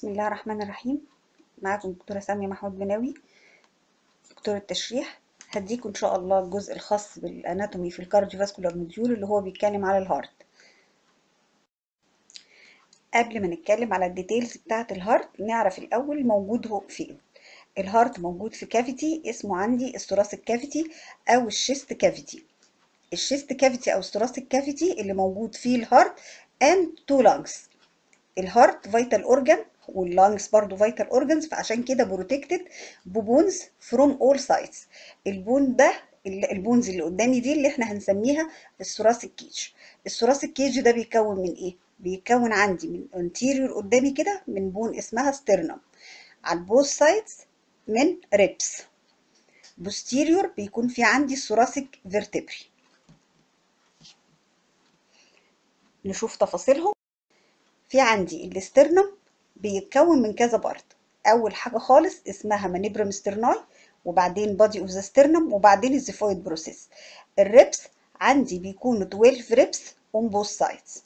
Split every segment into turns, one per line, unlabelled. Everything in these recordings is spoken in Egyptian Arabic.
بسم الله الرحمن الرحيم معاكم دكتورة سامية محمود بناوي دكتورة تشريح هديكم إن شاء الله الجزء الخاص بالأناتومي في الكارديوفاسكولار موديول اللي هو بيتكلم على الهارت قبل ما نتكلم على الديتيلز بتاعة الهارت نعرف الأول موجود هو فين الهارت موجود في كافيتي اسمه عندي الثوراسيك كافيتي أو الشيست كافيتي الشيست كافيتي أو الثوراسيك كافيتي اللي موجود فيه الهارت and two lungs الهارت فيتال اورجان واللانجز برضو فيتال اورجانز فعشان كده بروتكتد ببونز فروم اول سايدز البون ده البونز اللي قدامي دي اللي احنا هنسميها الثوراسيك كيج الثوراسيك كيج ده بيكون من ايه بيكون عندي من انتيريور قدامي كده من بون اسمها سترنم على البوث سايدز من ريبس بوستيريور بيكون في عندي الثوراسيك فيرتبري نشوف تفاصيلهم في عندي الاسترنم بيتكون من كذا بارت اول حاجه خالص اسمها مانيبرم سترناي وبعدين بادي اوف ذا سترنم وبعدين الزيفويد بروسيس الريبس عندي بيكونوا 12 ريبس اون بوث سايدز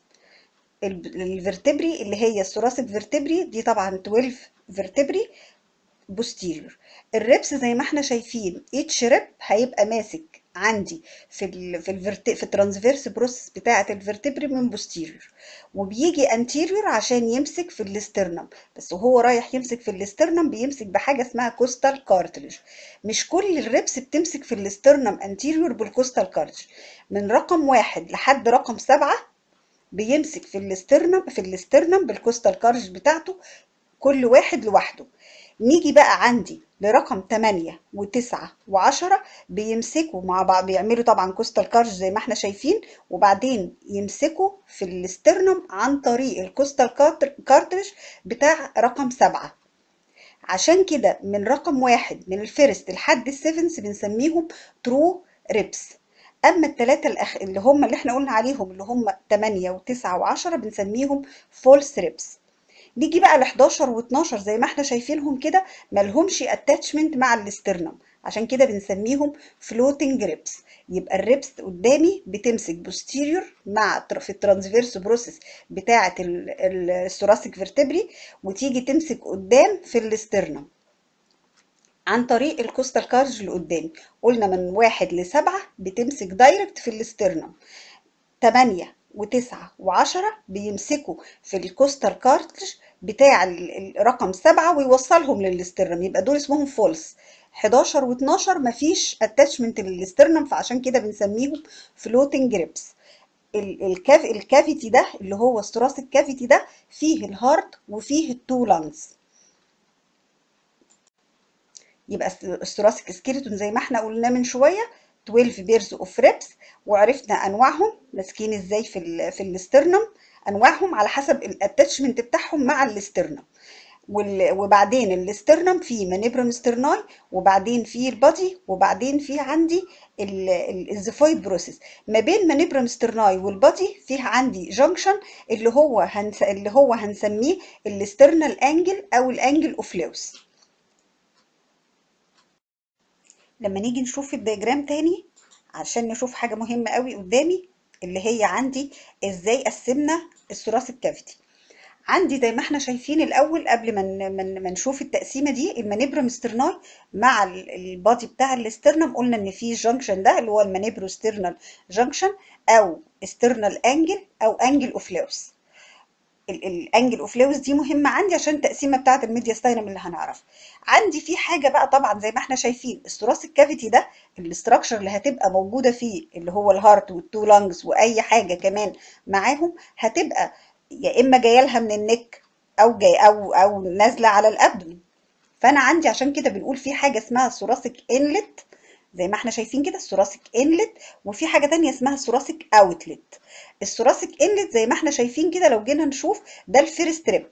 الفرتبري اللي هي الثوراسيك فيرتبري دي طبعا 12 فيرتبري بوستيريور الريبس زي ما احنا شايفين اتش ريب هيبقى ماسك عندي في ال في الفرت في الترانسفيرس بروسيس بتاعه الفرتبري من بوستيريور وبيجي انتيريور عشان يمسك في الاسترنم بس وهو رايح يمسك في الاسترنم بيمسك بحاجه اسمها كوستال كارتلج مش كل الريبس بتمسك في الاسترنم انتيريور بالكوستال كارتلج من رقم واحد لحد رقم سبعة بيمسك في الاسترنم في الاسترنم بالكوستال كارتلج بتاعته كل واحد لوحده نيجي بقى عندي لرقم 8 و9 و10 بيمسكوا مع بعض بيعملوا طبعا كوستال كارج زي ما احنا شايفين وبعدين يمسكوا في الاسترنم عن طريق الكوستال كارترج بتاع رقم 7 عشان كده من رقم واحد من الفيرست لحد السيفنس بنسميهم ترو ريبس اما الثلاثه الأخ... اللي هم اللي احنا قلنا عليهم اللي هم 8 و9 و10 بنسميهم فولس ريبس نيجي بقى ل 11 و12 زي ما احنا شايفينهم كده مالهمش اتاتشمنت مع الاسترنم عشان كده بنسميهم فلوتنج ريبس يبقى الريبس قدامي بتمسك بوستيريور مع في الترانسفيرس بروسيس بتاعه الثوراسيك فيرتبري وتيجي تمسك قدام في الاسترنم عن طريق الكوستال كارج اللي قدامي قلنا من واحد لسبعة بتمسك دايركت في الاسترنم 8 وتسعة وعشرة بيمسكوا في الكوستال كارتلج بتاع الرقم سبعة ويوصلهم للاسترنم يبقى دول اسمهم فولس 11 و12 مفيش اتاتشمنت للاسترنم فعشان كده بنسميهم فلوتنج ريبس الكاف الكافيتي ده اللي هو الثوراسيك كافيتي ده فيه الهارت وفيه التو لانجز يبقى الثوراسيك سكيلتون زي ما احنا قلنا من شويه 12 بيرز اوف ريبس وعرفنا انواعهم ماسكين ازاي في ال في الاسترنم انواعهم على حسب الاتاتشمنت بتاعهم مع الاسترنم وبعدين الاسترنم فيه مانيبرم سترناي وبعدين فيه البادي وبعدين فيه عندي الزيفويد بروسيس ما بين مانيبرم سترناي والبادي فيه عندي جنكشن اللي هو هنس اللي هو هنسميه الاسترنال انجل او الانجل اوف لوس لما نيجي نشوف الدياجرام تاني عشان نشوف حاجة مهمة قوي قدامي اللي هي عندي ازاي قسمنا الثوراسيك كافيتي عندي زي ما احنا شايفين الاول قبل ما من ما نشوف التقسيمه دي المانيبرم سترناي مع البادي بتاع الاسترنم قلنا ان في جنكشن ده اللي هو المانيبرو سترنال جنكشن او استرنال انجل او انجل اوف لوس الانجل اوف لويس دي مهمه عندي عشان التقسيمه بتاعه الميديا ستاينم اللي هنعرفها عندي في حاجه بقى طبعا زي ما احنا شايفين الثوراسيك كافيتي ده الاستراكشر اللي هتبقى موجوده فيه اللي هو الهارت والتو لانجز واي حاجه كمان معاهم هتبقى يا اما جايه لها من النك او جاي او او نازله على الابدن فانا عندي عشان كده بنقول في حاجه اسمها ثوراسيك انلت زي ما احنا شايفين كده الثوراسيك انلت وفي حاجه تانية اسمها الثوراسيك اوتلت الثوراسيك انلت زي ما احنا شايفين كده لو جينا نشوف ده الفيرست ريب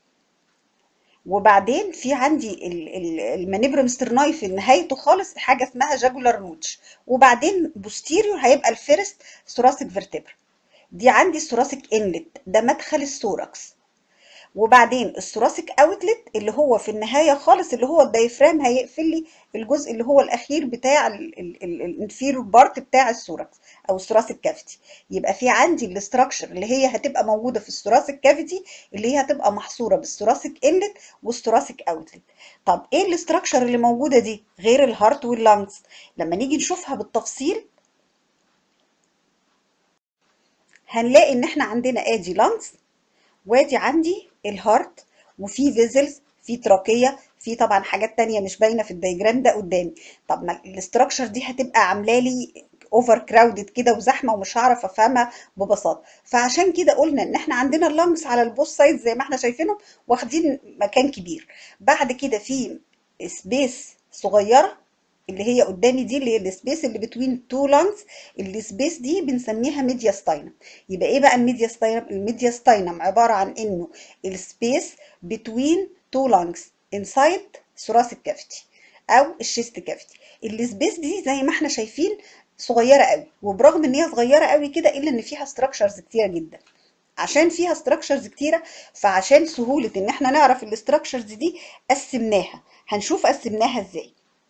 وبعدين في عندي المانيبرم سترناي في نهايته خالص حاجه اسمها جاجولار نوتش وبعدين بوستيريور هيبقى الفيرست ثوراسيك فيرتبر دي عندي الثوراسيك انلت ده مدخل الثوركس وبعدين الثوراسيك اوتلت اللي هو في النهايه خالص اللي هو الدايفرام هيقفل لي الجزء اللي هو الاخير بتاع الانفيرور بارت بتاع الثوركس او الثوراسيك كافيتي يبقى في عندي الاستراكشر اللي هي هتبقى موجوده في الثوراسيك كافيتي اللي هي هتبقى محصوره بالثوراسيك انلت والثوراسيك اوتلت طب ايه الاستراكشر اللي موجوده دي غير الهارت واللانجز لما نيجي نشوفها بالتفصيل هنلاقي ان احنا عندنا ادي لانجز وادي عندي الهارت وفي فيزلز في تراكيه في طبعا حاجات تانية مش باينه في الدياجرام ده قدامي طب ما الاستراكشر دي هتبقى عامله لي اوفر كراودد كده وزحمه ومش هعرف افهمها ببساطه فعشان كده قلنا ان احنا عندنا اللانجز على البوست سايد زي ما احنا شايفينهم واخدين مكان كبير بعد كده في سبيس صغيره اللي هي قدامي دي اللي هي السبيس اللي بتوين تو لانجز السبيس دي بنسميها ميدياستاينم يبقى ايه بقى الميدياستاينم الميدياستاينم عباره عن انه السبيس بتوين تو لانجز انسايد ثوراسيك كافيتي او الشيست كافيتي السبيس دي زي ما احنا شايفين صغيره قوي وبرغم ان هي صغيره قوي كده الا ان فيها ستراكشرز كتيره جدا عشان فيها ستراكشرز كتيره فعشان سهوله ان احنا نعرف الاستراكشرز دي قسمناها هنشوف قسمناها ازاي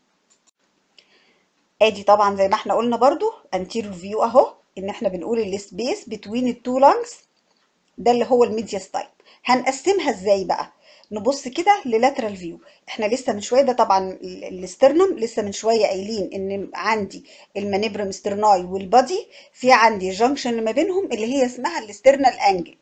ادي طبعا زي ما احنا قلنا برضو anterior view اهو ان احنا بنقول السبيس بتوين التو لانجز ده اللي هو الميدياستاين هنقسمها ازاي بقى نبص كده للاترال فيو احنا لسه من شويه ده طبعا الاسترنم لسه من شويه قايلين ان عندي المانيبرم سترناي والبادي في عندي جانكشن ما بينهم اللي هي اسمها الاسترنال انجل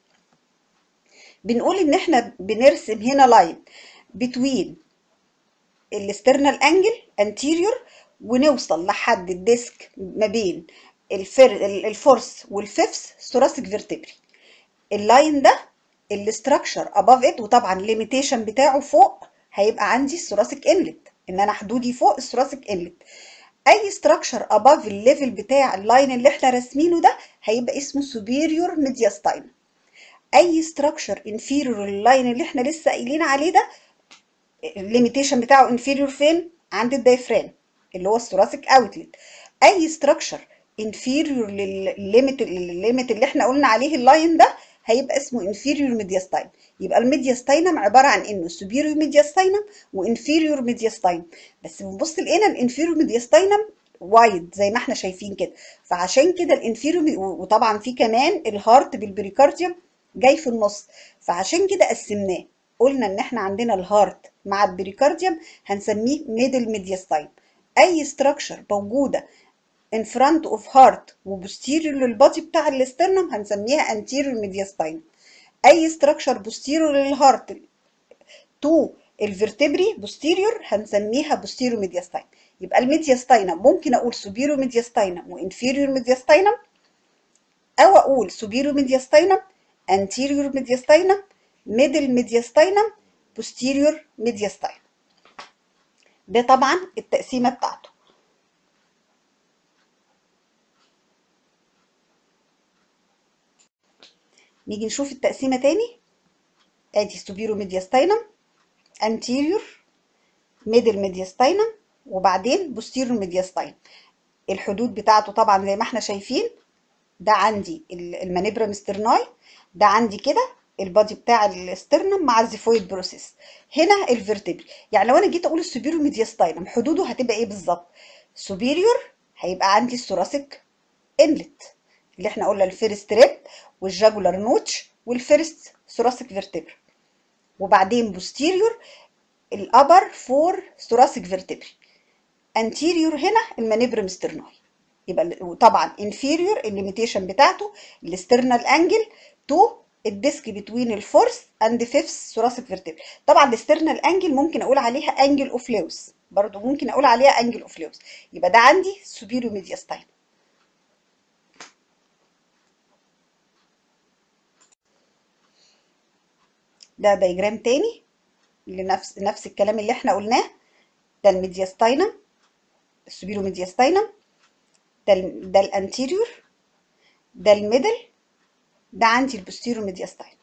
بنقول ان احنا بنرسم هنا لاين بتوين الاسترنال انجل انتيريور ونوصل لحد الديسك ما بين الفر... الفورس والفيفث ثوراسيك فيرتبري اللاين ده الاستراكشر اباف ات وطبعا الليميتيشن بتاعه فوق هيبقى عندي الثوراسيك انلت ان انا حدودي فوق الثوراسيك انلت اي ستراكشر اباف الليفل بتاع اللاين اللي احنا راسمينه ده هيبقى اسمه سوبيريور ميدياستاين اي ستراكشر انفيريور لللاين اللي احنا لسه قايلين عليه ده الليميتيشن بتاعه انفيريور فين عند الدايفرام اللي هو الثوراسيك اوتلت اي ستراكشر انفيريور للليميت الليميت اللي احنا قلنا عليه اللاين ده هيبقى اسمه انفيريور ميدياستاين يبقى الميدياستاينم عباره عن انه سوبيريور ميدياستاينم وانفيريور ميدياستاين بس بنبص لقينا الانفيريور ميدياستاينم وايد زي ما احنا شايفين كده فعشان كده الانفيريور وطبعا في كمان الهارت بالبريكارديوم جاي في النص فعشان كده قسمناه قلنا ان احنا عندنا الهارت مع البريكارديوم هنسميه ميدل ميدياستاين اي ستراكشر موجوده in front of heart وبوستيريور للبادي بتاع الاسترنم هنسميها anterior mediastinum اي structure posterior للهارت تو الفرتبري posterior هنسميها posterior mediastinum يبقى الميدياستاينم ممكن اقول superior mediastinum وانفيريور mediastinum او اقول superior mediastinum anterior mediastinum middle mediastinum posterior mediastinum ده طبعا التقسيمه بتاعته نيجي نشوف التقسيمه تاني ادي سوبيرو ميدياستاينم انتيريور ميدل ميدياستاينم وبعدين بوستيريور ميدياستاينم الحدود بتاعته طبعا زي ما احنا شايفين ده عندي المانيبرم سترناي ده عندي كده البادي بتاع الاسترنم مع الزيفويد بروسيس هنا الفرتبري يعني لو انا جيت اقول السوبيريور ميدياستاينم حدوده هتبقى ايه بالظبط سوبيريور هيبقى عندي الثوراسيك انلت اللي احنا قلنا الفيرست ريب والجاجولار نوتش والفيرست ثوراسيك فيرتبرا وبعدين بوستيريور الابر فور ثوراسيك فيرتبري انتيريور هنا المانيبرم سترناي يبقى طبعا انفيريور الليميتيشن بتاعته الاسترنال انجل تو الديسك بتوين الفورس اند فيفث ثوراسيك فيرتبري طبعا الاسترنال انجل ممكن اقول عليها انجل اوف لويس برضو ممكن اقول عليها انجل اوف لويس يبقى ده عندي سوبيريور ميدياستاين ده دايجرام تاني لنفس نفس الكلام اللي احنا قلناه ده الميدياستاينم السوبيرو ميدياستاينم ده ال ده الانتيريور ده الميدل ده عندي البوستيرو ميدياستاينم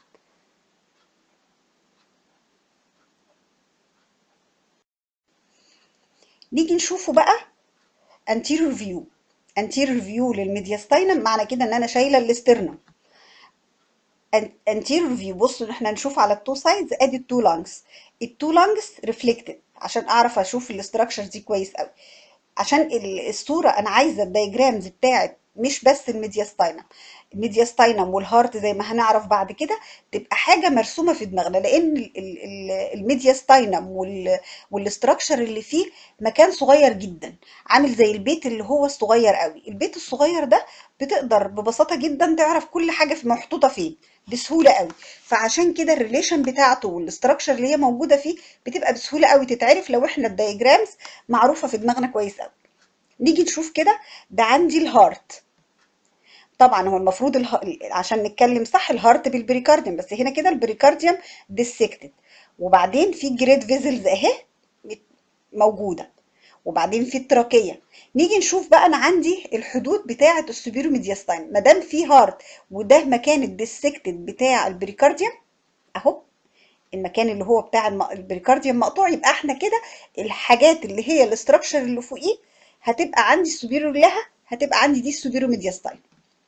نيجي نشوفه بقى anterior view anterior view للميدياستاينم معنى كده ان انا شايله الاسترنم anterior view بصوا احنا نشوف على التو سايدز ادي التو لانجز التو لانجز ريفلكتد عشان اعرف اشوف الاستراكشر دي كويس قوي عشان ال- الصوره انا عايزه الدايجرامز بتاعت مش بس الميدياستاينم الميدياستاينم والهارت زي ما هنعرف بعد كده تبقى حاجه مرسومه في دماغنا لان ال- ال- ال- الميدياستاينم وال والاستراكشر اللي فيه مكان صغير جدا عامل زي البيت اللي هو الصغير قوي البيت الصغير ده بتقدر ببساطه جدا تعرف كل حاجه في محطوطه فين بسهوله قوي فعشان كده الريليشن بتاعته والاستراكشر اللي هي موجوده فيه بتبقى بسهوله قوي تتعرف لو احنا الدايجرامز معروفه في دماغنا كويس قوي نيجي نشوف كده ده عندي الهارت طبعا هو المفروض اله... عشان نتكلم صح الهارت بالبريكارديوم بس هنا كده البريكارديوم ديسكتد وبعدين في جريد فيزلز اهي موجوده وبعدين في التراكيه نيجي نشوف بقى انا عندي الحدود بتاعه السوبيرو ميدياستاين ما دام في هارت وده مكان الديسكتد بتاع البريكارديوم اهو المكان اللي هو بتاع الم- البريكارديوم مقطوع يبقى احنا كده الحاجات اللي هي الاستراكشر اللي فوقيه هتبقى عندي السوبيرو لها هتبقى عندي دي السوبيرو ميدياستاين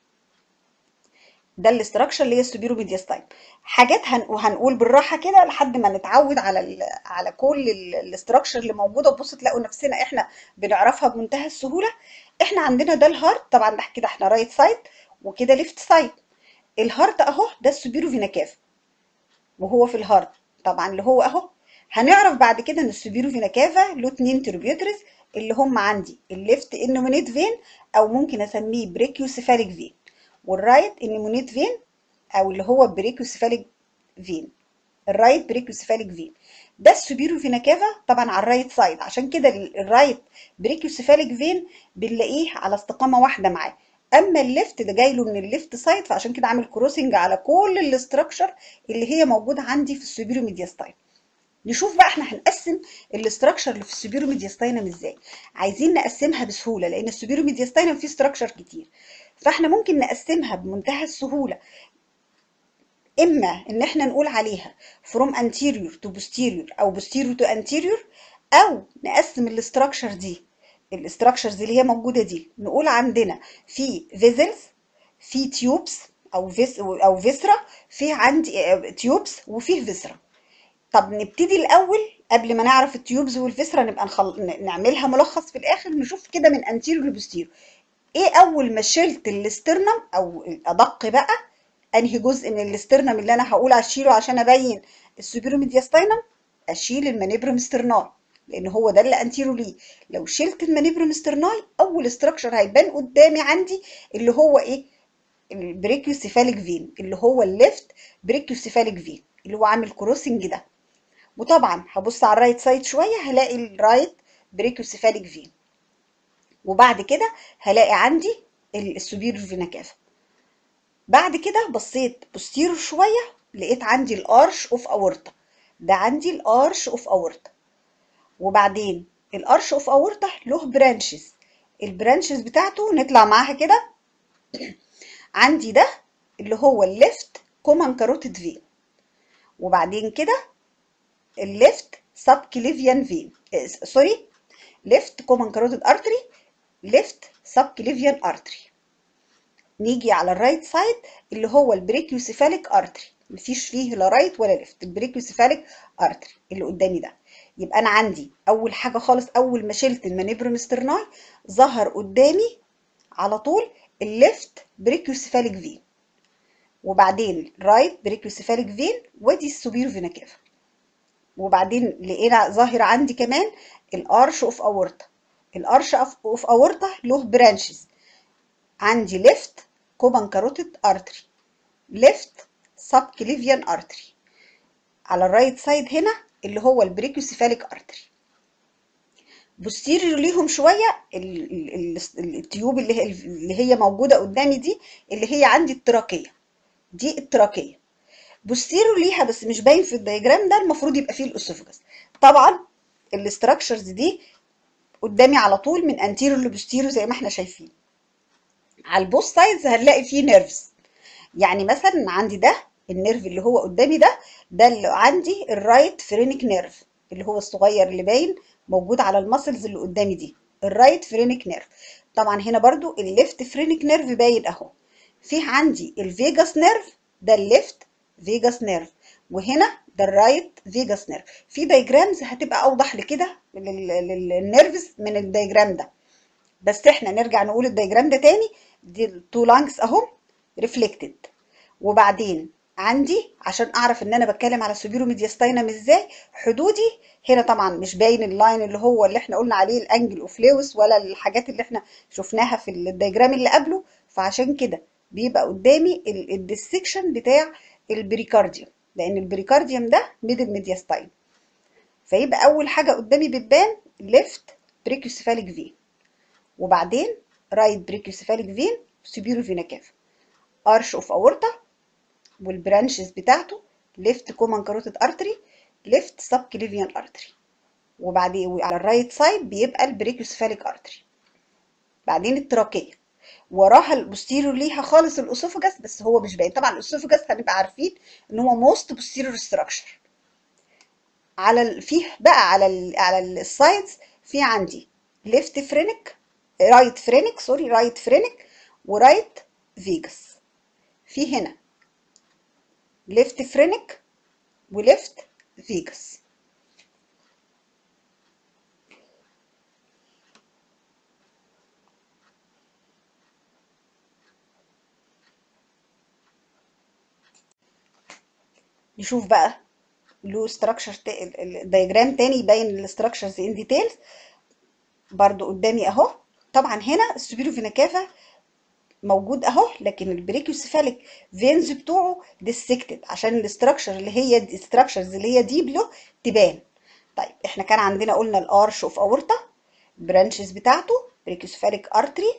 ده الاستراكشر اللي هي السوبيرو ميدياستاين حاجات هن... وهنقول بالراحه كده لحد ما نتعود على ال... على كل ال- الاستراكشر اللي موجوده وبص تلاقوا نفسنا احنا بنعرفها بمنتهى السهوله احنا عندنا ده الهارت طبعا ده كده احنا رايت سايد وكده ليفت سايد الهارت اهو ده السوبيرو فينا كافا وهو في الهارت طبعا اللي هو اهو هنعرف بعد كده ان السوبيرو فينا كافا له اتنين تربيوترز اللي هم عندي الليفت انومينيت فين او ممكن اسميه بريكيوسيفاليك فين والرايت انومينيت فين او اللي هو بريكيوسيفاليك فين الرايت بريكيوسيفاليك فين ده السوبيرو فينا كافا طبعا على الرايت سايد عشان كده ال- الرايت بريكيوسيفاليك فين بنلاقيه على استقامه واحده معاه اما الليفت ده جاي له من الليفت سايد فعشان كده عامل كروسنج على كل الاستراكشر اللي هي موجوده عندي في السوبيرو ميدياستاين نشوف بقى احنا هنقسم الاستراكشر اللي في السوبيرو ميدياستاينم ازاي عايزين نقسمها بسهوله لان السوبيرو ميدياستاينم فيه استراكشر كتير فاحنا ممكن نقسمها بمنتهى السهوله اما ان احنا نقول عليها from anterior to posterior او posterior to anterior او نقسم الاستراكشر دي الاستراكشرز اللي هي موجوده دي نقول عندنا في فيزلز في تيوبس او فيس او فيسرا في عندي تيوبس وفيه فيسرا طب نبتدي الاول قبل ما نعرف التيوبز والفيسرا نبقى نخل... ن- نعملها ملخص في الاخر نشوف كده من انتيريور لبوستيريور ايه اول ما شلت الاسترنم او الادق بقى انهي جزء من الاسترنم اللي انا هقول اشيله عشان ابين السوبيرو ميدياستاينم اشيل المانيبرم سترناي لان هو ده اللي انتيرو ليه لو شلت المانيبرم سترناي اول استراكشر هيبان قدامي عندي اللي هو ايه البريكيوسيفاليك فين اللي هو الليفت بريكيوسيفاليك فين اللي هو عامل كروسنج ده وطبعا هبص على الرايت سايد شويه هلاقي الرايت بريكيوسيفاليك فين وبعد كده هلاقي عندي السوبير فينا كافا بعد كده بصيت بوستيرور شويه لقيت عندي الارش اوف اورتا ده عندي الارش اوف اورتا وبعدين الارش اوف اورتا له برانشز البرانشز بتاعته نطلع معاها كده عندي ده اللي هو الليفت كومان كاروتيد فين وبعدين كده الليفت سب كليفيان فين سوري ليفت كومان كاروتيد ارتري ليفت سب كليفيان ارتري نيجي على الرايت سايد اللي هو البريكيوسيفاليك ارتري مفيش فيه لا رايت ولا ليفت البريكيوسيفاليك ارتري اللي قدامي ده يبقى انا عندي اول حاجه خالص اول ما شلت المانيبرم سترناي ظهر قدامي على طول الليفت بريكيوسيفاليك فين وبعدين رايت بريكيوسيفاليك فين ودي السوبير فينا كافا وبعدين لقينا ظاهر عندي كمان الارش اوف اورتا الارش اوف اورتا له برانشز عندي ليفت كوبان كاروتيد ارتري ليفت سب كليفيان ارتري على الرايت سايد هنا اللي هو البريكيوسيفاليك ارتري بوستيريور ليهم شويه ال- ال- ال- التيوب اللي هي اللي هي موجوده قدامي دي اللي هي عندي التراكيه دي التراكيه بوستيريور ليها بس مش باين في الدياجرام ده المفروض يبقى فيه الاسوفجس طبعا الاستراكشرز دي قدامي على طول من انتيريور لبوستيريور زي ما احنا شايفين على البوث سايدز هنلاقي فيه نيرفز يعني مثلا عندي ده النيرف اللي هو قدامي ده ده اللي عندي الرايت فرينك نيرف اللي هو الصغير اللي باين موجود على المسلز اللي قدامي دي الرايت فرينك نيرف طبعا هنا برضو الليفت فرينك نيرف باين اهو في عندي الفيجاس نيرف ده الليفت فيجاس نيرف وهنا ده الرايت فيجاس نيرف في دايجرامز هتبقى اوضح لكده للنيرفز من الدايجرام ده بس احنا نرجع نقول الدايجرام ده تاني دي التو لانجز اهم ريفلكتد وبعدين عندي عشان اعرف ان انا بتكلم على السوبيرو ميدياستاينم ازاي حدودي هنا طبعا مش باين اللاين اللي هو اللي احنا قلنا عليه الانجل اوف لويس ولا الحاجات اللي احنا شفناها في الدايجرام اللي قبله فعشان كده بيبقى قدامي الديسكشن بتاع البريكارديوم لان البريكارديوم ده ميدل ميدياستاين فيبقى اول حاجه قدامي بتبان ليفت بريكيوسيفاليك فين وبعدين رايت بريكيوسيفاليك فين سوبيرو فينا كافا ارش اوف اورتا والبرانشز بتاعته ليفت كومان كاروتيد ارتري ليفت سب كليفيان ارتري وبعدين على الرايت سايد بيبقى البريكيوسيفاليك ارتري بعدين التراكيه وراها البوستيريور ليها خالص الاسوفجاس بس هو مش باين طبعا الاسوفجاس هنبقى عارفين ان هو موست بوستيريور ستراكشر على ال... فيه بقى على ال... على السايدز في عندي ليفت فرينك رايت فرينك سوري رايت فرينك ورايت فيجاس في هنا ليفت فرينك وليفت فيجاس نشوف بقى له ستراكشر الدياجرام تاني يبين الاستراكشرز ان ديتيلز برضو قدامي اهو طبعا هنا السوبيرو فينا كافا موجود اهو لكن البريكيوسيفاليك فينز بتوعه ديسكتد عشان الاستراكشر اللي هي الاستراكشرز اللي هي ديب له تبان طيب احنا كان عندنا قلنا الارش اوف اورتا برانشز بتاعته بريكيوسيفاليك ارتري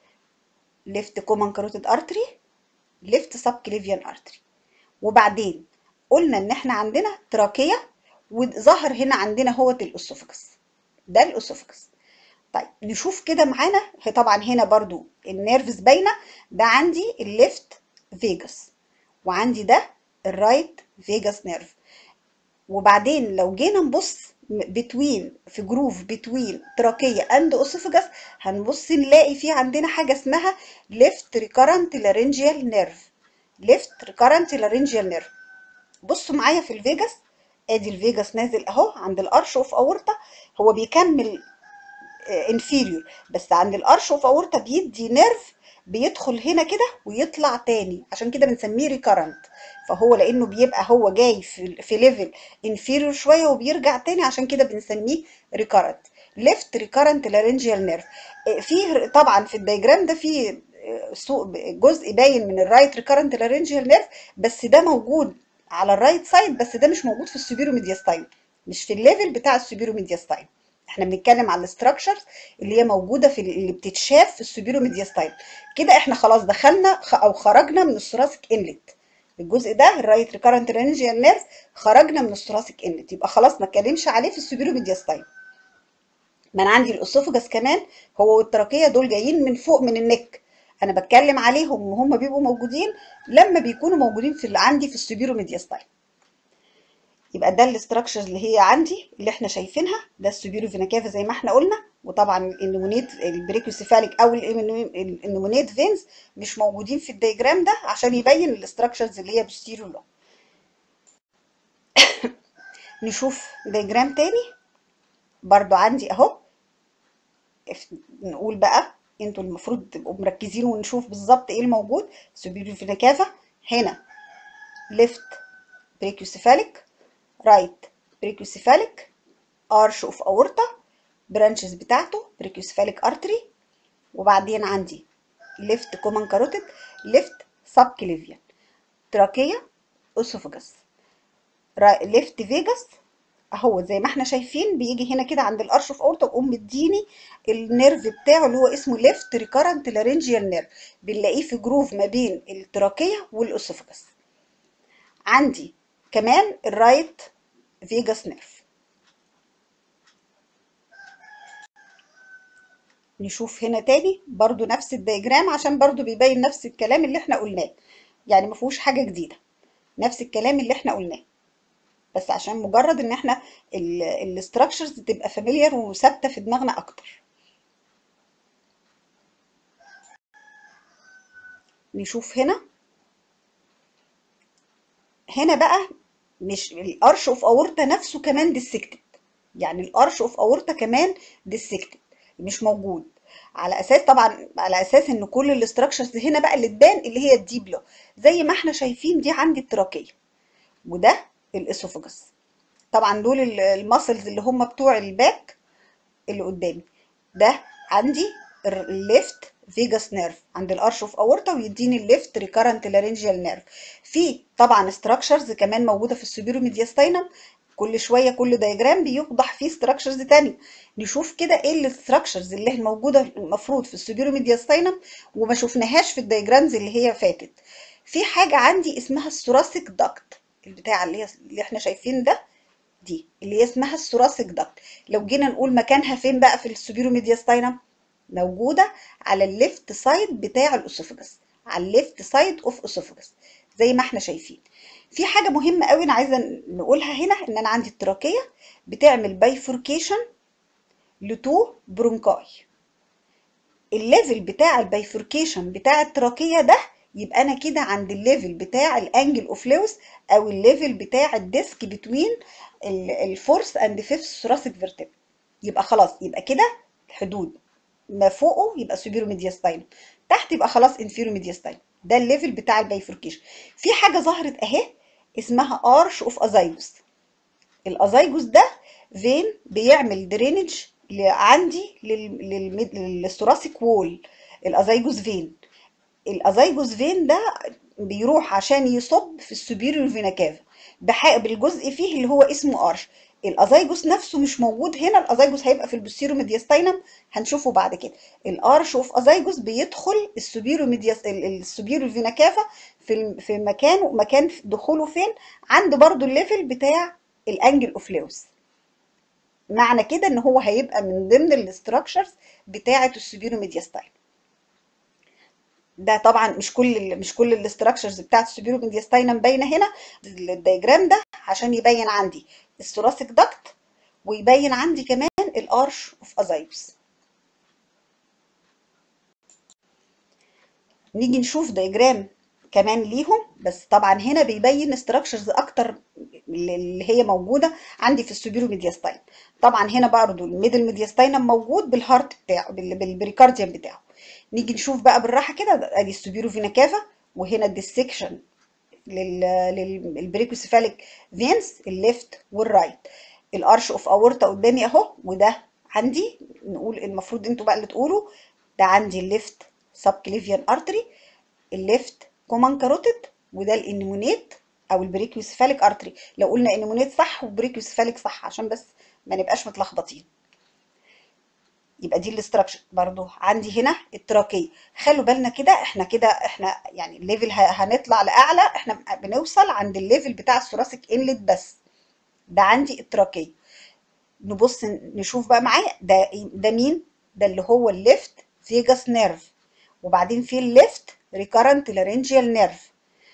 ليفت كومان كاروتيد ارتري ليفت سب كليفيان ارتري وبعدين قلنا ان احنا عندنا تراكيه وظهر هنا عندنا هو الاسوفكس ده الاسوفكس طيب نشوف كده معانا طبعا هنا برضو النيرفز باينه ده عندي الليفت فيجاس وعندي ده الرايت فيجاس نيرف وبعدين لو جينا نبص بتوين في جروف بتوين تراكيه اند اسوفجاس هنبص نلاقي في عندنا حاجه اسمها ليفت ريكارنت لارنجيال نيرف ليفت ريكارنت لارنجيال نيرف بصوا معايا في الفيجاس ادي الفيجاس نازل اهو عند الارش اوف اورتا هو بيكمل انفيريور بس عند الارش اوف اورتا بيدي نيرف بيدخل هنا كده ويطلع تاني عشان كده بنسميه ريكارنت فهو لانه بيبقى هو جاي في في ليفل انفيريور شويه وبيرجع تاني عشان كده بنسميه ريكارنت ليفت ريكارنت لارنجيال نيرف فيه طبعا في الدايجرام ده فيه جزء باين من الرايت ريكارنت لارنجيال نيرف بس ده موجود على الرايت سايد بس ده مش موجود في السوبيرو ميدياستاين مش في الليفل بتاع السوبيرو ميدياستاين احنا بنتكلم على الاستراكشرز اللي هي موجوده في اللي بتتشاف في السوبيرو ميدياستاين كده احنا خلاص دخلنا او خرجنا من الثوراسيك انلت الجزء ده الرايت ريكارنت رينجيال نيرف خرجنا من الثوراسيك انلت يبقى خلاص ما اتكلمش عليه في السوبيرو ميدياستاين ما انا عندي الاسوفجاس كمان هو والتراكيه دول جايين من فوق من النك انا بتكلم عليهم وهم بيبقوا موجودين لما بيكونوا موجودين في اللي عندي في السوبيرو ميدياستاين يبقى ده الاستراكشرز اللي هي عندي اللي احنا شايفينها ده السوبيرو فينا كافا زي ما احنا قلنا وطبعا النمونيت البريكوسيفاليك او النمونيت فينز مش موجودين في الدياجرام ده عشان يبين الاستراكشرز اللي هي بوستيريو له نشوف دياجرام تاني برضو عندي اهو نقول بقى انتوا المفروض تبقوا مركزين ونشوف بالظبط ايه الموجود سوبيريو فينا كافا هنا ليفت بريكوسيفاليك رايت بريكوسيفاليك ارش اوف اورتا برانشز بتاعته بريكوسيفاليك ارتري وبعدين عندي ليفت كومان كاروتيد ليفت سب كليفيان تراكيه اسوفجاس ليفت فيجاس اهو زي ما احنا شايفين بيجي هنا كده عند الارش اوف اورتا وقوم مديني النيرف بتاعه اللي هو اسمه ليفت ريكارنت لارنجيال نيرف بنلاقيه في جروف ما بين التراكيه والاسوفجاس عندي كمان الرايت فيجاس نيرف نشوف هنا تاني برضو نفس الدياجرام عشان برضو بيبين نفس الكلام اللي احنا قلناه يعني ما فيهوش حاجه جديده نفس الكلام اللي احنا قلناه بس عشان مجرد ان احنا الاستراكشرز تبقى فاميليار وثابته في دماغنا اكتر نشوف هنا هنا بقى مش الارش اوف اورتا نفسه كمان ديسكتد يعني الارش اوف اورتا كمان ديسكتد مش موجود على اساس طبعا على اساس ان كل الاستراكشرز هنا بقى اللي تبان اللي هي الديبلو زي ما احنا شايفين دي عندي التراكيه وده الاسوفجس طبعا دول الماسلز اللي هم بتوع الباك اللي قدامي ده عندي الليفت فيجاس نيرف عند الارش اوف اورتا ويديني الليفت ريكارنت لارنجيال نيرف في طبعا ستراكشرز كمان موجوده في السوبيرو ميدياستاينم كل شويه كل دايجرام بيوضح فيه ستراكشرز تانية نشوف كده ايه الستراكشرز اللي هي موجوده المفروض في السوبيرو ميدياستاينم وما شفناهاش في الدايجرامز اللي هي فاتت في حاجه عندي اسمها الثوراسيك داكت البتاع اللي هي اللي احنا شايفين ده دي اللي هي اسمها الثوراسيك داكت لو جينا نقول مكانها فين بقى في السوبيرو ميدياستاينم موجوده على الليفت سايد بتاع الاسوفجس على الليفت سايد اوف اسوفجس زي ما احنا شايفين في حاجه مهمه قوي انا عايزه نقولها هنا ان انا عندي التراكيه بتعمل بايفوركيشن لتو برونكاي الليفل بتاع البايفوركيشن بتاع التراكيه ده يبقى انا كده عند الليفل بتاع الانجل اوف لويس او الليفل بتاع الديسك بتوين الفورث اند فيفث ثوراسيك فيرتبرا يبقى خلاص يبقى كده الحدود ما فوقه يبقى سوبيرو ميدياستاينم تحت يبقى خلاص انفيرو ميدياستاينم ده الليفل بتاع البايفوركيشن في حاجه ظهرت اهي اسمها ارش اوف ازايجوس الازايجوس ده فين بيعمل درينج عندي للثوراسيك وول الازايجوس فين الازايجوس فين ده بيروح عشان يصب في السوبيريور فينا كافا بالجزء فيه اللي هو اسمه ارش الازايجوس نفسه مش موجود هنا الازايجوس هيبقى في البوستيرو ميدياستاينم هنشوفه بعد كده الارش اوف ازايجوس بيدخل السوبيرو ميدياس السوبيرو فينا كافا في في مكانه مكان دخوله فين عند برضو الليفل بتاع الانجل اوف لويس معنى كده ان هو هيبقى من ضمن الاستراكشرز بتاعه السوبيرو ميدياستاينم ده طبعا مش كل مش كل الاستراكشرز بتاعت السوبيرو ميدياستاينم باينه هنا الدايجرام ده عشان يبين عندي الثوراسيك داكت ويبين عندي كمان الارش اوف ازايوس نيجي نشوف دايجرام كمان ليهم بس طبعا هنا بيبين استراكشرز اكتر اللي هي موجوده عندي في السوبيرو ميدياستاين طبعا هنا برضه الميدل ميدياستاينم موجود بالهارت بتاعه بالبريكارديوم بتاعه نيجي نشوف بقى بالراحه كده ادي السوبيرو فينا كافا وهنا الديسكشن للبريكوسيفاليك فينز الليفت والرايت الارش اوف اورتا قدامي اهو وده عندي نقول المفروض انتوا بقى اللي تقولوا ده عندي الليفت سب كليفيان ارتري الليفت كومان كاروتيد وده الانيمونيت او البريكوسيفاليك ارتري لو قلنا انيمونيت صح وبريكوسيفاليك صح عشان بس ما نبقاش متلخبطين يبقى دي الاستراكشر برضو عندي هنا التراكيه خلوا بالنا كده احنا كده احنا يعني الليفل هنطلع لاعلى احنا بنوصل عند الليفل بتاع الثوراسيك انلت بس ده عندي التراكيه نبص نشوف بقى معايا ده ده مين ده اللي هو الليفت فيجاس نيرف وبعدين في الليفت ريكارنت لارنجيال نيرف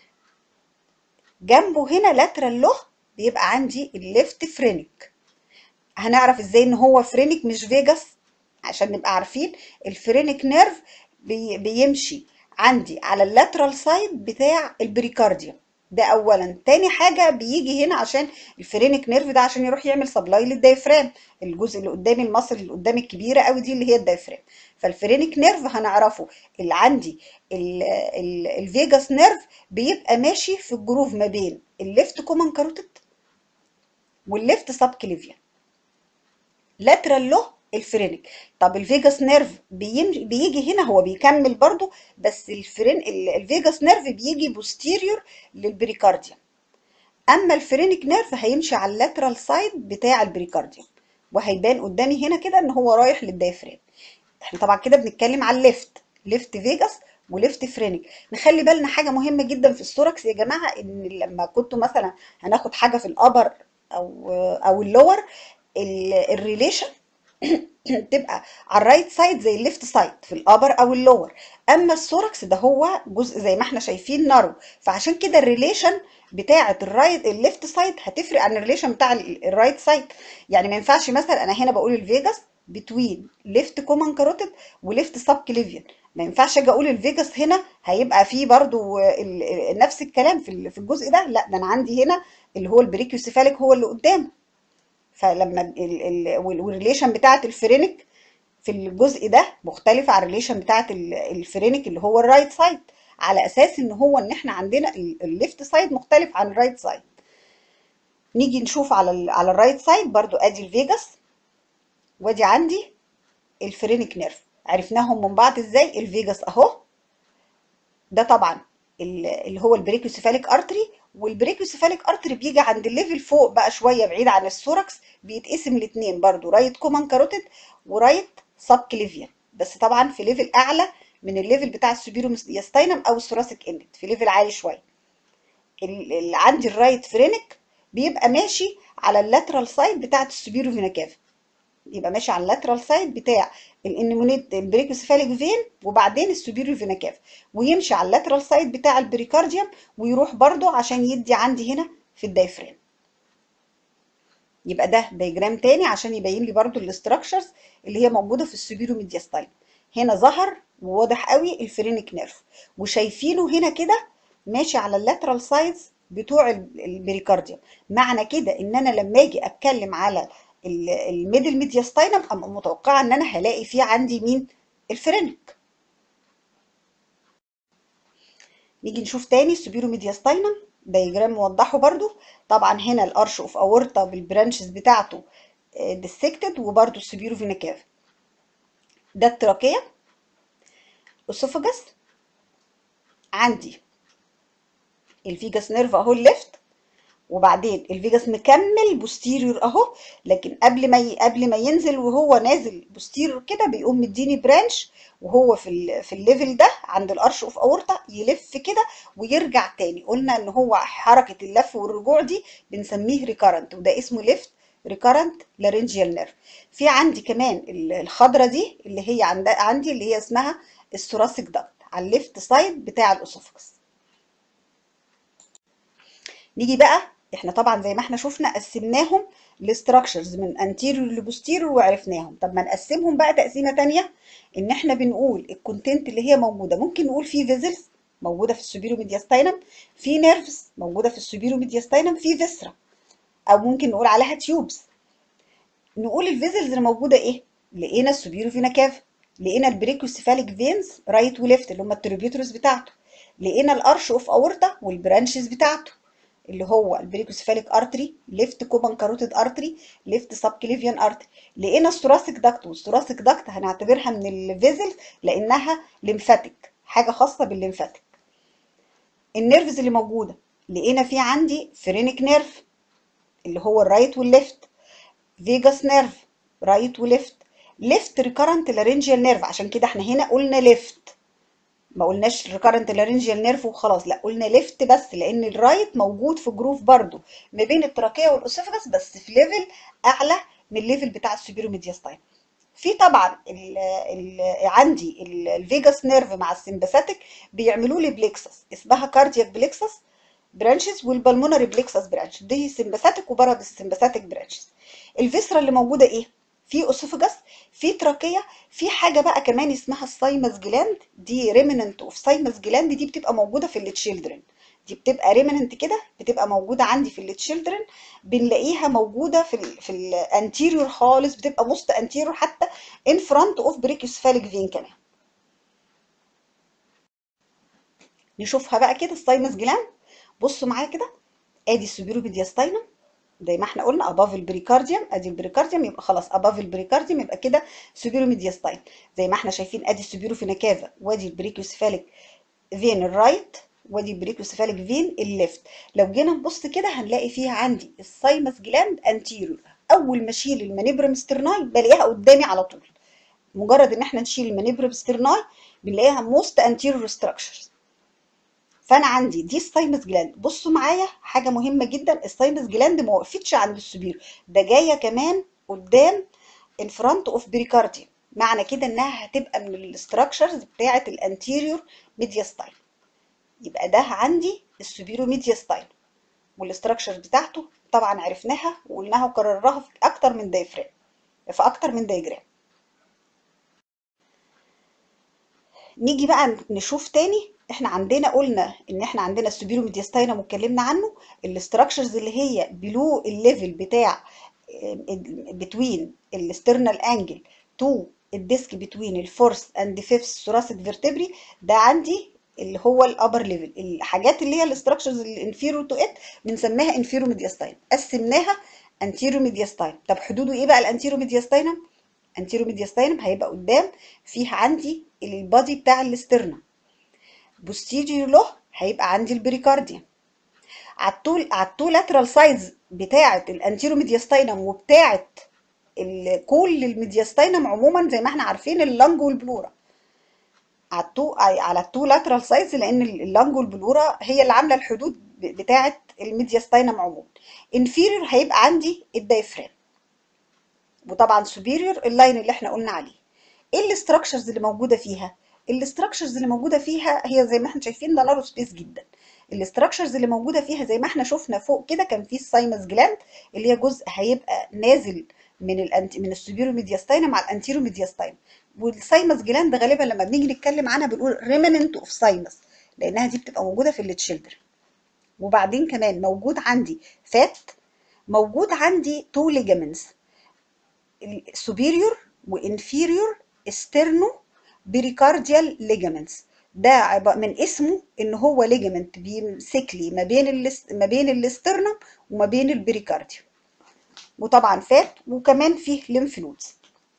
جنبه هنا لاترال له بيبقى عندي الليفت فرينك هنعرف ازاي ان هو فرينك مش فيجاس عشان نبقى عارفين الفرينك نيرف بي بيمشي عندي على اللاترال سايد بتاع البريكارديوم ده اولا تاني حاجه بيجي هنا عشان الفرينك نيرف ده عشان يروح يعمل سبلاي للدايفرام الجزء اللي قدام المصل اللي قدام الكبيره قوي دي اللي هي الدايفرام فالفرينك نيرف هنعرفه اللي عندي الفيجاس نيرف بيبقى ماشي في الجروف ما بين الليفت كومن كاروتيد والليفت سب كليفيان لاترال له الفرينك طب الفيجاس نيرف بيم... بيجي هنا هو بيكمل برضو بس الفرين الفيجاس نيرف بيجي بوستيريور للبريكارديوم اما الفرينك نيرف هيمشي على اللاترال سايد بتاع البريكارديوم وهيبان قدامي هنا كده ان هو رايح للدايفرام احنا طبعا كده بنتكلم على الليفت ليفت فيجاس وليفت فرينك نخلي بالنا حاجه مهمه جدا في الثوركس يا جماعه ان لما كنتوا مثلا هناخد حاجه في الابر او او اللور الريليشن تبقى على الرايت سايد زي الليفت سايد في الابر او اللور اما الثوركس ده هو جزء زي ما احنا شايفين نارو فعشان كده الريليشن بتاعه الرايت الليفت سايد هتفرق عن الريليشن بتاع الرايت سايد يعني ما ينفعش مثلا انا هنا بقول الفيجاس بتوين ليفت كومن كاروتيد وليفت سب كليفيان ما ينفعش اجي اقول الفيجاس هنا هيبقى فيه برضو ال- ال- نفس الكلام في ال- في الجزء ده لا ده انا عندي هنا اللي هو البريكيوسيفاليك هو اللي قدام فلما ال- ال- وال- والريليشن بتاعت الفرينك في الجزء ده مختلفة عن الريليشن بتاعت ال- الفرينك اللي هو الرايت سايد على اساس ان هو ان احنا عندنا الليفت سايد مختلف عن الرايت سايد نيجي نشوف على ال على الرايت سايد برضو ادي الفيجاس وادي عندي الفرينك نيرف عرفناهم من بعض ازاي الفيجاس اهو ده طبعا ال- اللي هو البريكيوسيفاليك ارتري والبريكيوسيفاليك ارتري بيجي عند الليفل فوق بقى شويه بعيد عن الثوركس بيتقسم الاثنين برضو رايت كومان كاروتيد ورايت سب كليفيان بس طبعا في ليفل اعلى من الليفل بتاع السوبيرو ميستاينم او الثوراسيك اند في ليفل عالي شويه ال- اللي عندي الرايت فرينك بيبقى ماشي على اللاترال سايد بتاعت السوبيرو فينا كافا يبقى ماشي على اللاترال سايد بتاع الانمونيت البريكوسيفاليك فين وبعدين السوبيريور فينا كاف ويمشي على اللاترال سايد بتاع البريكارديوم ويروح برضو عشان يدي عندي هنا في الدايفرام يبقى ده دايجرام تاني عشان يبين لي برضو الاستراكشرز اللي هي موجوده في السوبيريور ميدياستايل هنا ظهر وواضح قوي الفرينك نيرف وشايفينه هنا كده ماشي على اللاترال سايدز بتوع ال- البريكارديوم معنى كده ان انا لما اجي اتكلم على ال- الميدل ميدياستاينم ابقى متوقعه ان انا هلاقي فيه عندي مين الفرينك نيجي نشوف تاني السوبيرو ميدياستاينم دايجرام موضحه برضو طبعا هنا الارش اوف اورتا بالبرانشز بتاعته ديسكتد وبرضو السوبيرو فينا كاف ده التراكيه اسوفاجس عندي الفيجاس نيرف اهو الليفت وبعدين الفيجاس مكمل بوستيريور اهو لكن قبل ما ي... قبل ما ينزل وهو نازل بوستيريور كده بيقوم مديني برانش وهو في ال... في الليفل ده عند الارش اوف اورتا يلف كده ويرجع تاني قلنا ان هو حركه اللف والرجوع دي بنسميه ريكارنت وده اسمه ليفت ريكارنت لارنجيال نيرف في عندي كمان ال- الخضره دي اللي هي عند... عندي اللي هي اسمها الثوراسيك داكت على الليفت سايد بتاع الاسوفكس نيجي بقى احنا طبعا زي ما احنا شفنا قسمناهم لستراكشرز من انتيريور لبوستيريور وعرفناهم طب ما نقسمهم بقى تقسيمه تانية ان احنا بنقول الكونتنت اللي هي موجوده ممكن نقول في فيزلز موجوده في السوبيرو ميدياستاينم في نيرفز موجوده في السوبيرو ميدياستاينم في فيسرا او ممكن نقول عليها تيوبس نقول الفيزلز اللي موجوده ايه لقينا السوبيرو فينا كاف لقينا البريكوسيفاليك فينز رايت وليفت اللي هم التريبيوترز بتاعته لقينا الارش اوف اورتا والبرانشز بتاعته اللي هو البريكوسيفاليك ارتري ليفت كوبان كاروتيد ارتري ليفت سب كليفيان ارتري لقينا الثوراسيك داكت والثوراسيك داكت هنعتبرها من الفيزل لانها ليمفاتيك حاجه خاصه بالليمفاتيك النيرفز اللي موجوده لقينا في عندي فرينك نيرف اللي هو الرايت والليفت فيجاس نيرف رايت وليفت ليفت ريكارنت لارنجيال نيرف عشان كده احنا هنا قلنا ليفت ما قلناش ريكارنت لارنجيال نيرف وخلاص لا قلنا ليفت بس لان الرايت موجود في جروف برضو ما بين التراكيه والاسوفاجس بس في ليفل اعلى من الليفل بتاع السوبيرو ميدياستاين في طبعا ال ال عندي ال- الفيجاس نيرف مع السمباثيك بيعملوا لي بليكسس اسمها كاردياك بليكسس برانشز والبلمونري بليكسس برانش دي سمباثيك وبرد السمباثيك برانشز الفيسرا اللي موجوده ايه في اسوفاجس في تراكيه في حاجه بقى كمان اسمها السايمس جلاند دي ريمننت اوف سايمس جلاند دي بتبقى موجوده في التشيلدرن دي بتبقى ريمننت كده بتبقى موجوده عندي في التشيلدرن بنلاقيها موجوده في ال في الانتيريور خالص بتبقى موست انتيريور حتى ان فرونت اوف بريكيوسفاليك فين كمان نشوفها بقى كده السايمس جلاند بصوا معايا كده ادي السوبيرو ميدياستاينم زي ما احنا قلنا اباف البريكارديوم ادي البريكارديوم يبقى خلاص اباف البريكارديوم يبقى كده سوبيرو ميدياستاين زي ما احنا شايفين ادي السوبيرو فينا وادي البريكيوسفاليك فين الرايت وادي البريكيوسفاليك فين الليفت لو جينا نبص كده هنلاقي فيها عندي السايمس جلاند انتيريور اول ما اشيل المانيبرم سترناي بلاقيها قدامي على طول مجرد ان احنا نشيل المانيبرم سترناي بنلاقيها موست انتيريور ستراكشرز فانا عندي دي السايمس جلاند بصوا معايا حاجه مهمه جدا السايمس جلاند ما وقفتش عند السوبير ده جايه كمان قدام ان فرونت اوف بريكارديوم معنى كده انها هتبقى من الاستراكشرز بتاعه الانتيريور ميدياستاين يبقى ده عندي السوبيرو ميدياستاين والاستراكشر بتاعته طبعا عرفناها وقلناها وكررناها في اكتر من دايفرام في اكتر من دايجرام نيجي بقى نشوف تاني احنا عندنا قلنا ان احنا عندنا السوبيرو ميدياستاينم واتكلمنا عنه الاستراكشرز اللي هي بلو الليفل بتاع بتوين الاسترنال انجل تو الديسك بتوين الفورث اند فيفث ثوراسيك فيرتبري ده عندي اللي هو الابر ليفل الحاجات اللي هي الاستراكشرز الانفيرو تو ات بنسميها انفيرو ميدياستاين قسمناها انتيرو ميدياستاين طب حدوده ايه بقى الانتيرو ميدياستاينم انتيرو ميدياستاينم هيبقى قدام فيه عندي البادي بتاع الاسترنا بوستيريور له هيبقى عندي البريكارديوم على الطول على التو لاترال سايدز بتاعه الانتيرو ميدياستاينم وبتاعه كل الميدياستاينم عموما زي ما احنا عارفين اللنج والبلورا على التو على التو لاترال سايدز لان اللنج والبلورا هي اللي عامله الحدود بتاعه الميدياستاينم عموما انفيريور هيبقى عندي الدايفرام وطبعا سوبيريور اللاين اللي احنا قلنا عليه ايه الاستراكشرز اللي موجوده فيها الاستراكشرز اللي موجوده فيها هي زي ما احنا شايفين ده نارو سبيس جدا الاستراكشرز اللي موجوده فيها زي ما احنا شفنا فوق كده كان في السايمس جلاند اللي هي جزء هيبقى نازل من الانتي من السوبيرو ميدياستاينم مع الانتيرو ميدياستاينم والسايمس جلاند غالبا لما بنيجي نتكلم عنها بنقول ريمننت اوف سايمس لانها دي بتبقى موجوده في التشيلدرن وبعدين كمان موجود عندي فات موجود عندي تو ليجامنتس سوبيريور وانفيريور استرنو بريكارديال ليجامنتس ده من اسمه ان هو ليجامنت بيمسك لي ما بين الاس... ما بين الاسترنم وما بين البريكارديوم وطبعا فات وكمان فيه ليمف نودز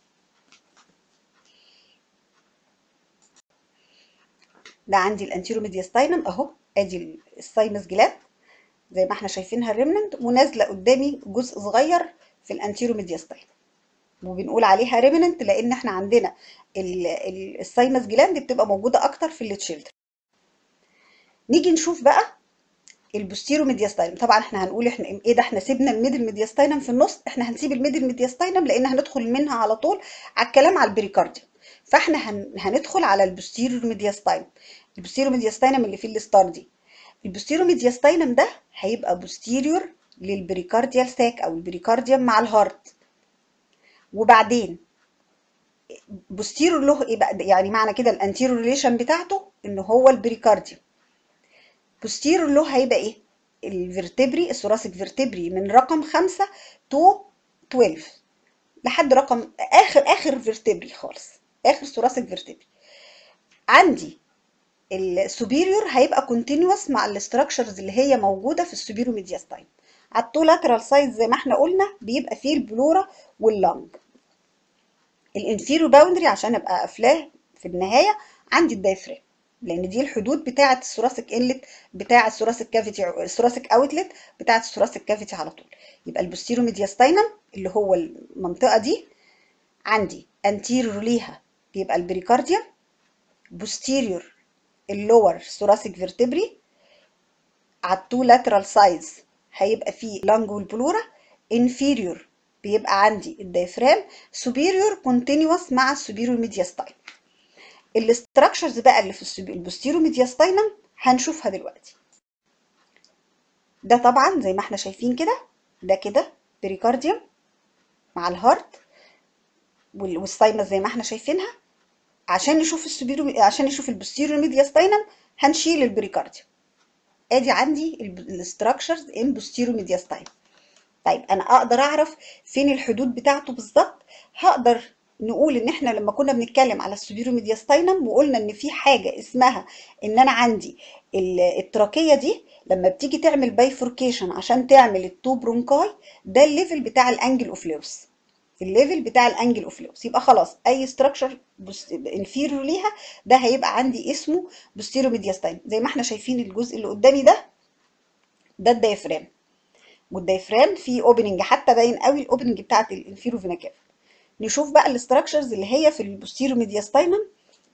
ده عندي الانتيرو ميدياستاينم اهو ادي الساينس جلاند زي ما احنا شايفينها الريمننت ونازله قدامي جزء صغير في الانتيرو ميدياستاينم وبنقول عليها ريمننت لان احنا عندنا الساينس جلاند بتبقى موجوده اكتر في التشيلدرن نيجي نشوف بقى البوستيرو ميدياستاينم طبعا احنا هنقول احنا ايه ده احنا سيبنا الميدل ميدياستاينم في النص احنا هنسيب الميدل ميدياستاينم لان هندخل منها على طول على الكلام على البريكارديوم فاحنا هن... هندخل على البوستيرو ميدياستاينم البوستيرو ميدياستاينم اللي فيه الستار دي البوستيرو ميدياستاينم ده هيبقى بوستيريور للبريكارديال ساك او البريكارديوم مع الهارت وبعدين بوستيرور له ايه بقى يعني معنى كده الانتيرور ريليشن بتاعته ان هو البريكارديوم بوستيرور له هيبقى ايه الفرتبري الثوراسيك فيرتبري من رقم 5 تو 12 لحد رقم اخر اخر فيرتبري خالص اخر ثوراسيك فيرتبري عندي السوبيريور هيبقى كونتينوس مع الاستراكشرز اللي هي موجوده في السوبيرو ميدياستاين على التو لاترال سايد زي ما احنا قلنا بيبقى فيه البلورا واللنج الانفيرو باوندري عشان ابقى قافلاه في النهايه عندي الدايفرام لان دي الحدود بتاعه الثوراسيك انلت بتاع الثوراسيك كافيتي الثوراسيك اوتلت بتاعه الثوراسيك كافيتي على طول يبقى البوستيرو ميدياستاينم اللي هو المنطقه دي عندي انتيريور ليها بيبقى البريكارديوم بوستيريور اللور ثوراسيك فيرتبري على التو لاترال سايدز هيبقى فيه لانج والبلورا انفيريور بيبقى عندي الدايفرام سوبيريور كونتينوس مع السوبيريور ميدياستاين الاستراكشرز بقى اللي في البوستيرو ميدياستاينم هنشوفها دلوقتي ده طبعا زي ما احنا شايفين كده ده كده بريكارديوم مع الهارت والساينس زي ما احنا شايفينها عشان نشوف السوبيرو عشان نشوف البوستيرو ميدياستاينم هنشيل البريكارديوم ادي عندي الاستراكشرز ان بوستيرو ميدياستاينم طيب انا اقدر اعرف فين الحدود بتاعته بالظبط هقدر نقول ان احنا لما كنا بنتكلم على السوبيرو ميدياستاينم وقلنا ان في حاجه اسمها ان انا عندي التراكيه دي لما بتيجي تعمل بايفوركيشن عشان تعمل التو برونكاي ده الليفل بتاع الانجل اوف لوس الليفل بتاع الانجل اوف لوس يبقى خلاص اي ستراكشر انفيريور ليها ده هيبقى عندي اسمه بوستيرو ميدياستاين زي ما احنا شايفين الجزء اللي قدامي ده ده الدايفرام والدايفرام فيه اوبننج حتى باين قوي الاوبننج بتاعت الانفيرو فينا كاف نشوف بقى الاستراكشرز اللي هي في البوستيرو ميدياستاينم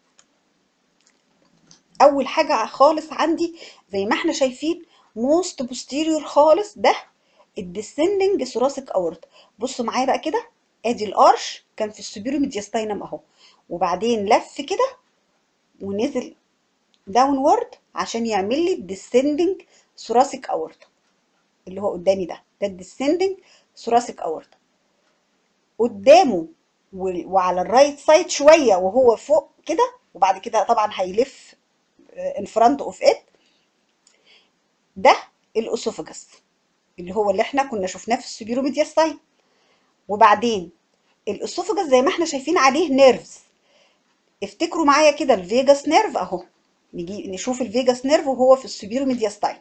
اول حاجه خالص عندي زي ما احنا شايفين موست بوستيريور خالص ده الديسندنج ثوراسيك اورت بصوا معايا بقى كده ادي الارش كان في السوبيرو ميدياستاينم اهو وبعدين لف كده ونزل داونورد عشان يعمل لي الديسندنج ثوراسيك اورت اللي هو قدامي ده ده الديسندنج ثوراسيك اورت قدامه وعلى الرايت سايد شويه وهو فوق كده وبعد كده طبعا هيلف ان فرونت اوف ات ده الاسوفجس اللي هو اللي احنا كنا شفناه في السبيروميدياستاين وبعدين الاسوفجس زي ما احنا شايفين عليه نيرفز افتكروا معايا كده الفيجاس نيرف اهو نيجي نشوف الفيجاس نيرف وهو في السبيروميدياستاين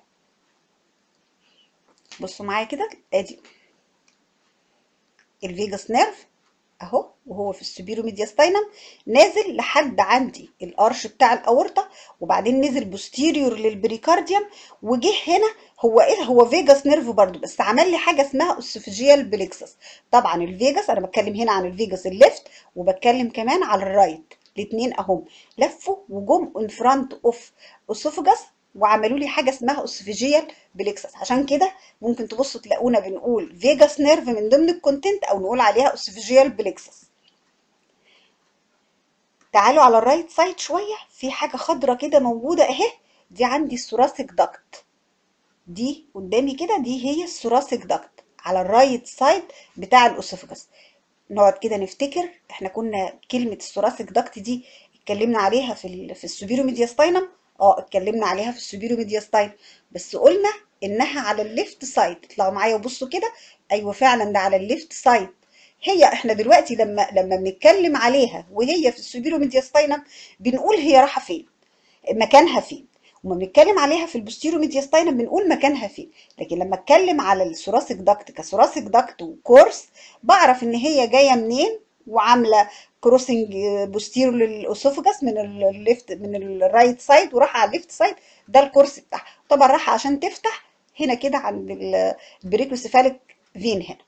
بصوا معايا كده ادي الفيجاس نيرف اهو وهو في السبيروميدياستاينم نازل لحد عندي الارش بتاع الاورطه وبعدين نزل بوستيريور للبريكارديوم وجه هنا هو ايه هو فيجاس نيرف برضو بس عمل لي حاجه اسمها اسوفيجيال بليكسس طبعا الفيجاس انا بتكلم هنا عن الفيجاس الليفت وبتكلم كمان على الرايت الاثنين اهم لفوا وجم ان فرونت اوف اسوفجس وعملوا لي حاجه اسمها اسوفيجيال بليكسس عشان كده ممكن تبصوا تلاقونا بنقول فيجاس نيرف من ضمن الكونتنت او نقول عليها اسوفيجيال بليكسس تعالوا على الرايت سايد شويه في حاجه خضره كده موجوده اهي دي عندي الثوراسيك داكت دي قدامي كده دي هي الثوراسيك داكت على الرايت سايد بتاع الاسوفجس نقعد كده نفتكر احنا كنا كلمه الثوراسيك داكت دي اتكلمنا عليها في ال في السوبيروميدياستاينم اه اتكلمنا عليها في السوبيروميدياستاين بس قلنا انها على الليفت سايد اطلعوا معايا وبصوا كده ايوه فعلا ده على الليفت سايد هي احنا دلوقتي لما لما بنتكلم عليها وهي في السوبيروميدياستاينم بنقول هي رايحه فين مكانها فين وما بنتكلم عليها في البوستيروميدياستاينم بنقول مكانها فين لكن لما اتكلم على الثوراسيك داكت كثوراسيك داكت وكورس بعرف ان هي جايه منين وعامله كروسنج بوستيرو للاسوفجس من الليفت من الرايت سايد وراح على الليفت سايد ده الكورس بتاعها طبعا راح عشان تفتح هنا كده عند البريكوسيفاليك فين هنا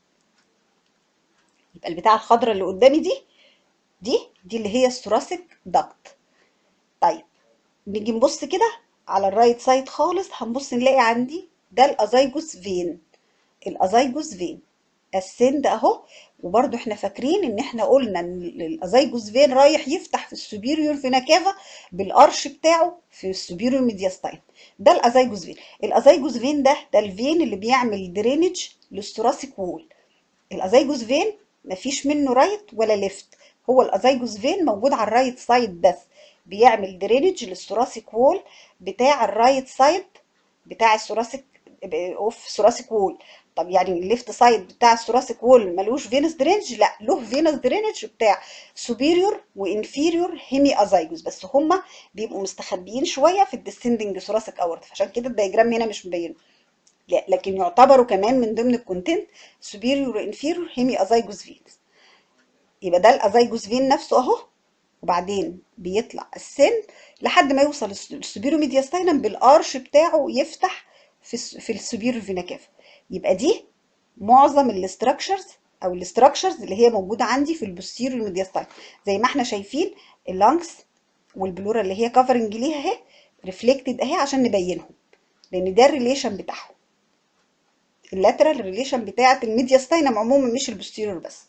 يبقى البتاعه الخضراء اللي قدامي دي دي دي اللي هي الثوراسيك داكت طيب نيجي نبص كده على الرايت سايد خالص هنبص نلاقي عندي ده الازايجوس فين الازايجوس فين السند اهو وبرده احنا فاكرين ان احنا قلنا ان الازايجوس فين رايح يفتح في السوبيريور فينا كافا بالارش بتاعه في السوبيريور ميدياستاين ده الازايجوس فين الازايجوس فين ده ده الفين اللي بيعمل درينج للثوراسيك وول الازايجوس فين مفيش منه رايت ولا ليفت هو الازايجوس فين موجود على الرايت سايد بس بيعمل درينج للثوراسيك وول بتاع الرايت سايد بتاع الثوراسيك اوف ثوراسيك وول طب يعني الليفت سايد بتاع الثوراسيك وول ملوش فينس درينج لا له فينس درينج بتاع سوبيريور وانفيريور هيمي ازايجوس بس هما بيبقوا مستخبيين شويه في الديسندنج ثوراسيك اورت فعشان كده الدايجرام هنا مش مبين لكن يعتبروا كمان من ضمن الكونتنت سوبيريور وانفيريور هيمي ازايجوس فينس يبقى ده الازايجوس فين نفسه اهو وبعدين بيطلع السن لحد ما يوصل السوبيروميدياستاينم بالارش بتاعه يفتح في في السوبيرو فينا كافا يبقى دي معظم الاستراكشرز او الاستراكشرز اللي هي موجوده عندي في البوستيريور ميدياستاين زي ما احنا شايفين اللانكس والبلورا اللي هي كفرنج ليها اهي ريفلكتد اهي عشان نبينهم لان ده الريليشن بتاعهم اللاترال ريليشن بتاعه الميدياستاينم عموما مش البوستيريور بس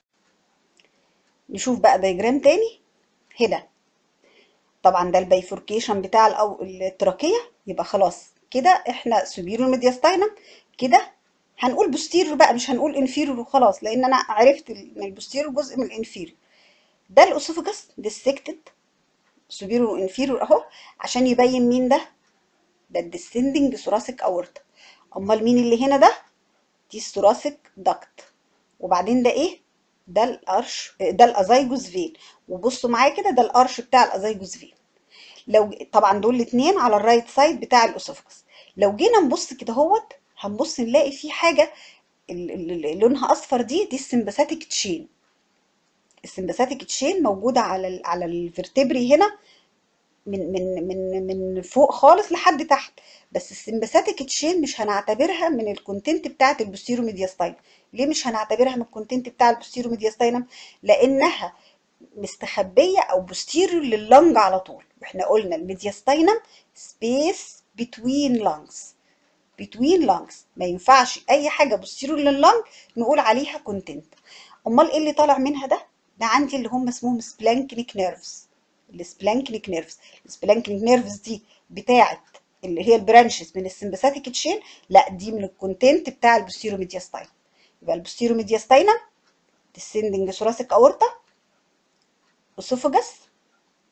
نشوف بقى دايجرام تاني هنا طبعا ده البيفوركيشن بتاع الأو... التراكيه يبقى خلاص كده احنا سوبيريور ميدياستاينم كده هنقول بوستيريور بقى مش هنقول انفيريور وخلاص لان انا عرفت ان البوستيريور جزء من الانفيريور ده الاسوفجس ديسكتد سوبيريور وانفيريور اهو عشان يبين مين ده ده الديسندنج ثوراسيك اورتا امال مين اللي هنا ده دي الثوراسيك داكت وبعدين ده ايه ده الارش ده الازايجوس فين وبصوا معايا كده ده الارش بتاع الازايجوس فين لو طبعا دول الاثنين على الرايت سايد بتاع الاسوفجس لو جينا نبص كده اهوت هنبص نلاقي في حاجه اللي لونها اصفر دي دي السمباثيك تشين السمباثيك تشين موجوده على ال على الفرتبري هنا من من من من فوق خالص لحد تحت بس السمباثيك تشين مش هنعتبرها من الكونتنت بتاعه البوستيرو ميدياستاين ليه مش هنعتبرها من الكونتنت بتاع البوستيرو ميدياستاينم لانها مستخبيه او بوستيريور لللنج على طول واحنا قلنا الميدياستاينم سبيس بتوين لانجز بتوين لانجز ما ينفعش اي حاجه بوستيريور لللنج نقول عليها كونتنت امال ايه اللي طالع منها ده ده عندي اللي هم اسمهم سبلانكنيك نيرفز السبلانكنيك نيرفز السبلانكنيك نيرفز دي بتاعه اللي هي البرانشز من السمباثيك تشين لا دي من الكونتنت بتاع البوستيرو ميدياستاين يبقى البوستيرو ديسندنج ثوراسيك اورتا اسوفجس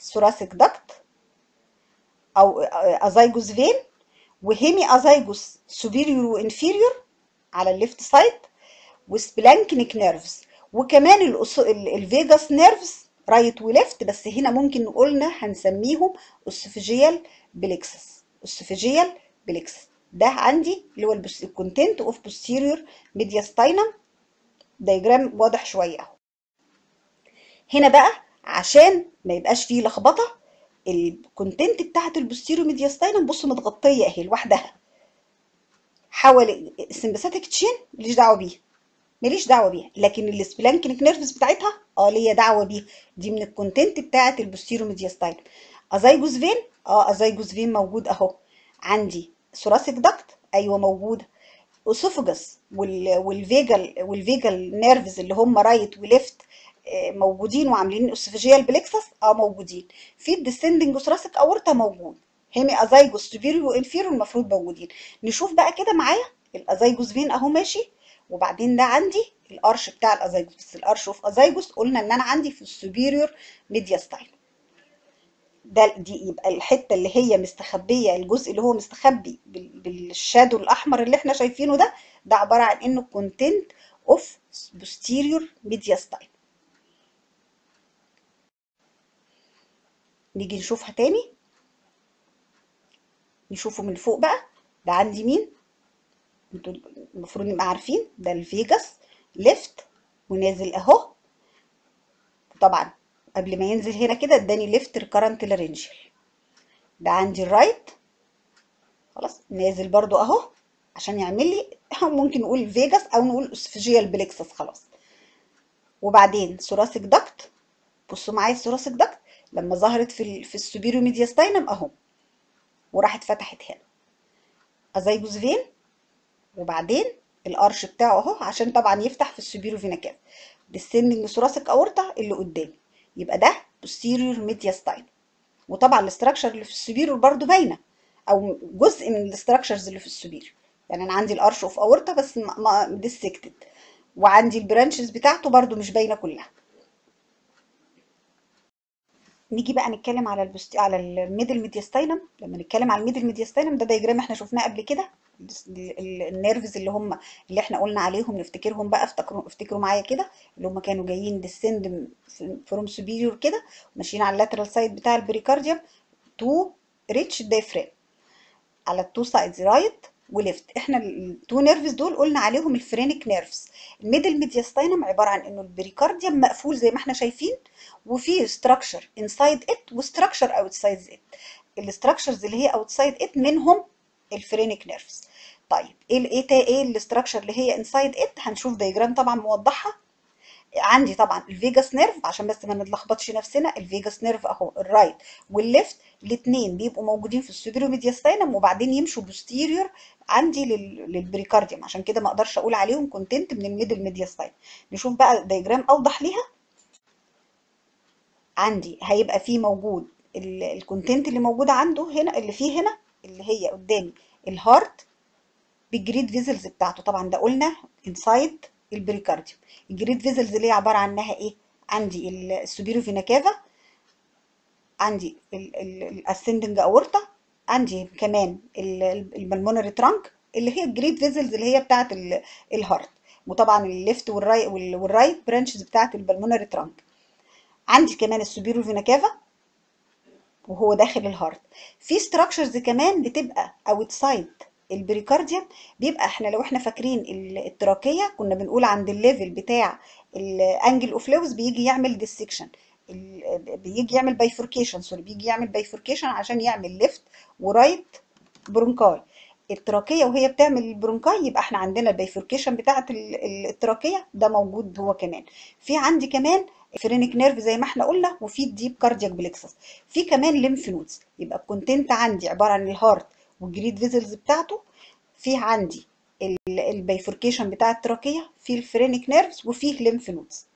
ثوراسيك داكت او ازايجوس فين وهيمي ازايجوس سوبيريور وانفيريور على الليفت سايد وسبلانكنيك نيرفز وكمان الأس... الفيجاس نيرفز رايت وليفت بس هنا ممكن قلنا هنسميهم اسوفيجيال بليكسس اسوفيجيال بليكسس ده عندي اللي هو الكونتنت اوف posterior mediastinum دايجرام واضح شويه اهو هنا بقى عشان ما يبقاش فيه لخبطه الكونتنت بتاعت البوستيريو ميدياستاينم بصوا متغطيه اهي لوحدها حول السمباثيك تشين ماليش دعوه بيها ماليش دعوه بيها لكن السبلانكنيك نيرفز بتاعتها اه ليا دعوه بيها دي من الكونتنت بتاعت البوستيريو ميدياستاينم ازايجوس فين اه ازايجوس فين موجود اهو عندي ثوراسيك داكت ايوه موجوده اسوفجس والفيجال والفيجال نيرفز اللي هم رايت وليفت موجودين وعاملين اسوفيجيال بليكسس اه موجودين في الديسندنج ثوراسيك اورتا موجود هيمي ازايجوس سوبيريور وانفيريور المفروض موجودين نشوف بقى كده معايا الازايجوس فين اهو ماشي وبعدين ده عندي الارش بتاع الازايجوس بس الارش اوف ازايجوس قلنا ان انا عندي في السوبيريور ميدياستاين ده دي يبقى الحته اللي هي مستخبيه الجزء اللي هو مستخبي بالشادو الاحمر اللي احنا شايفينه ده ده عباره عن انه كونتنت اوف بوستيريور ميدياستاين نيجي نشوفها تاني نشوفه من فوق بقى ده عندي مين انتوا المفروض نبقى عارفين ده الفيجاس ليفت ونازل اهو طبعا قبل ما ينزل هنا كده اداني ليفت ريكارنت لارنجل ده عندي الرايت خلاص نازل برضو اهو عشان يعمل لي ممكن نقول فيجاس او نقول اسفيجيال بليكسس خلاص وبعدين ثوراسيك داكت بصوا معايا الثوراسيك داكت لما ظهرت في ال في السوبيريو ميدياستاينم اهو وراحت فتحت هنا ازايجوس فين وبعدين الارش بتاعه اهو عشان طبعا يفتح في السوبيريو فينا كاف ديسندنج ثوراسيك اورتا اللي قدامي يبقى ده posterior mediastinum وطبعا الاستراكشر اللي في السوبيريور برضو باينه او جزء من الاستراكشرز اللي في السوبيريور يعني انا عندي الارش اوف اورتا بس ما ديسكتد وعندي البرانشز بتاعته برضو مش باينه كلها نيجي بقى نتكلم على البست... على الميدل ميدياستاينم لما نتكلم على الميدل ميدياستاينم ده دايجرام احنا شفناه قبل كده النيرفز اللي هم اللي احنا قلنا عليهم نفتكرهم بقى افتكروا افتكروا معايا كده اللي هم كانوا جايين ديسند فروم سوبيريور كده ماشيين على اللاترال سايد بتاع البريكارديوم تو ريتش الدايفرام على التو سايدز رايت وليفت احنا التو نيرفز دول قلنا عليهم الفرينك نيرفز الميدل ميدياستاينم عباره عن انه البريكارديوم مقفول زي ما احنا شايفين وفي ستراكشر انسايد ات وستراكشر اوتسايد ات الاستراكشرز اللي هي اوتسايد ات منهم الفرينك نيرفز طيب ايه ايه ايه الاستراكشر اللي هي انسايد ات هنشوف دايجرام طبعا موضحها عندي طبعا الفيجاس نيرف عشان بس ما نتلخبطش نفسنا الفيجاس نيرف اهو الرايت والليفت الاثنين بيبقوا موجودين في السوبيريو ميدياستاينم وبعدين يمشوا بوستيريور عندي للبريكارديوم عشان كده ما اقدرش اقول عليهم كونتنت من الميدل ميدياستاينم نشوف بقى دايجرام اوضح ليها عندي هيبقى فيه موجود الكونتنت اللي موجوده عنده هنا اللي فيه هنا اللي هي قدامي الهارت بالجريد فيزلز بتاعته طبعا ده قلنا انسايد البريكارديوم الجريد فيزلز اللي هي عباره عنها ايه عندي السوبيرو فينا كافا عندي الاسندنج اورتا عندي كمان البلمونري ترانك اللي هي الجريد فيزلز اللي هي بتاعه الهارت وطبعا الليفت والرايت والرايت برانشز بتاعه البلمونري ترانك عندي كمان السوبيرو فينا كافا وهو داخل الهارت في ستراكشرز كمان بتبقى اوتسايد البريكارديوم بيبقى احنا لو احنا فاكرين التراكيه كنا بنقول عند الليفل بتاع الانجل اوف لويس بيجي يعمل ديسكشن بيجي يعمل بايفوركيشن سوري بيجي يعمل بايفوركيشن عشان يعمل ليفت ورايت برونكاي التراكيه وهي بتعمل البرونكاي يبقى احنا عندنا البايفوركيشن بتاعه التراكيه ده موجود هو كمان في عندي كمان فرينك نيرف زي ما احنا قلنا وفي الديب كاردياك بليكسس في كمان ليمف نودز يبقى الكونتنت عندي عباره عن الهارت والجريد فيزلز بتاعته في عندي البيفوركيشن بتاع التراكيه في الفرينك نيرفز وفي الليمف نودز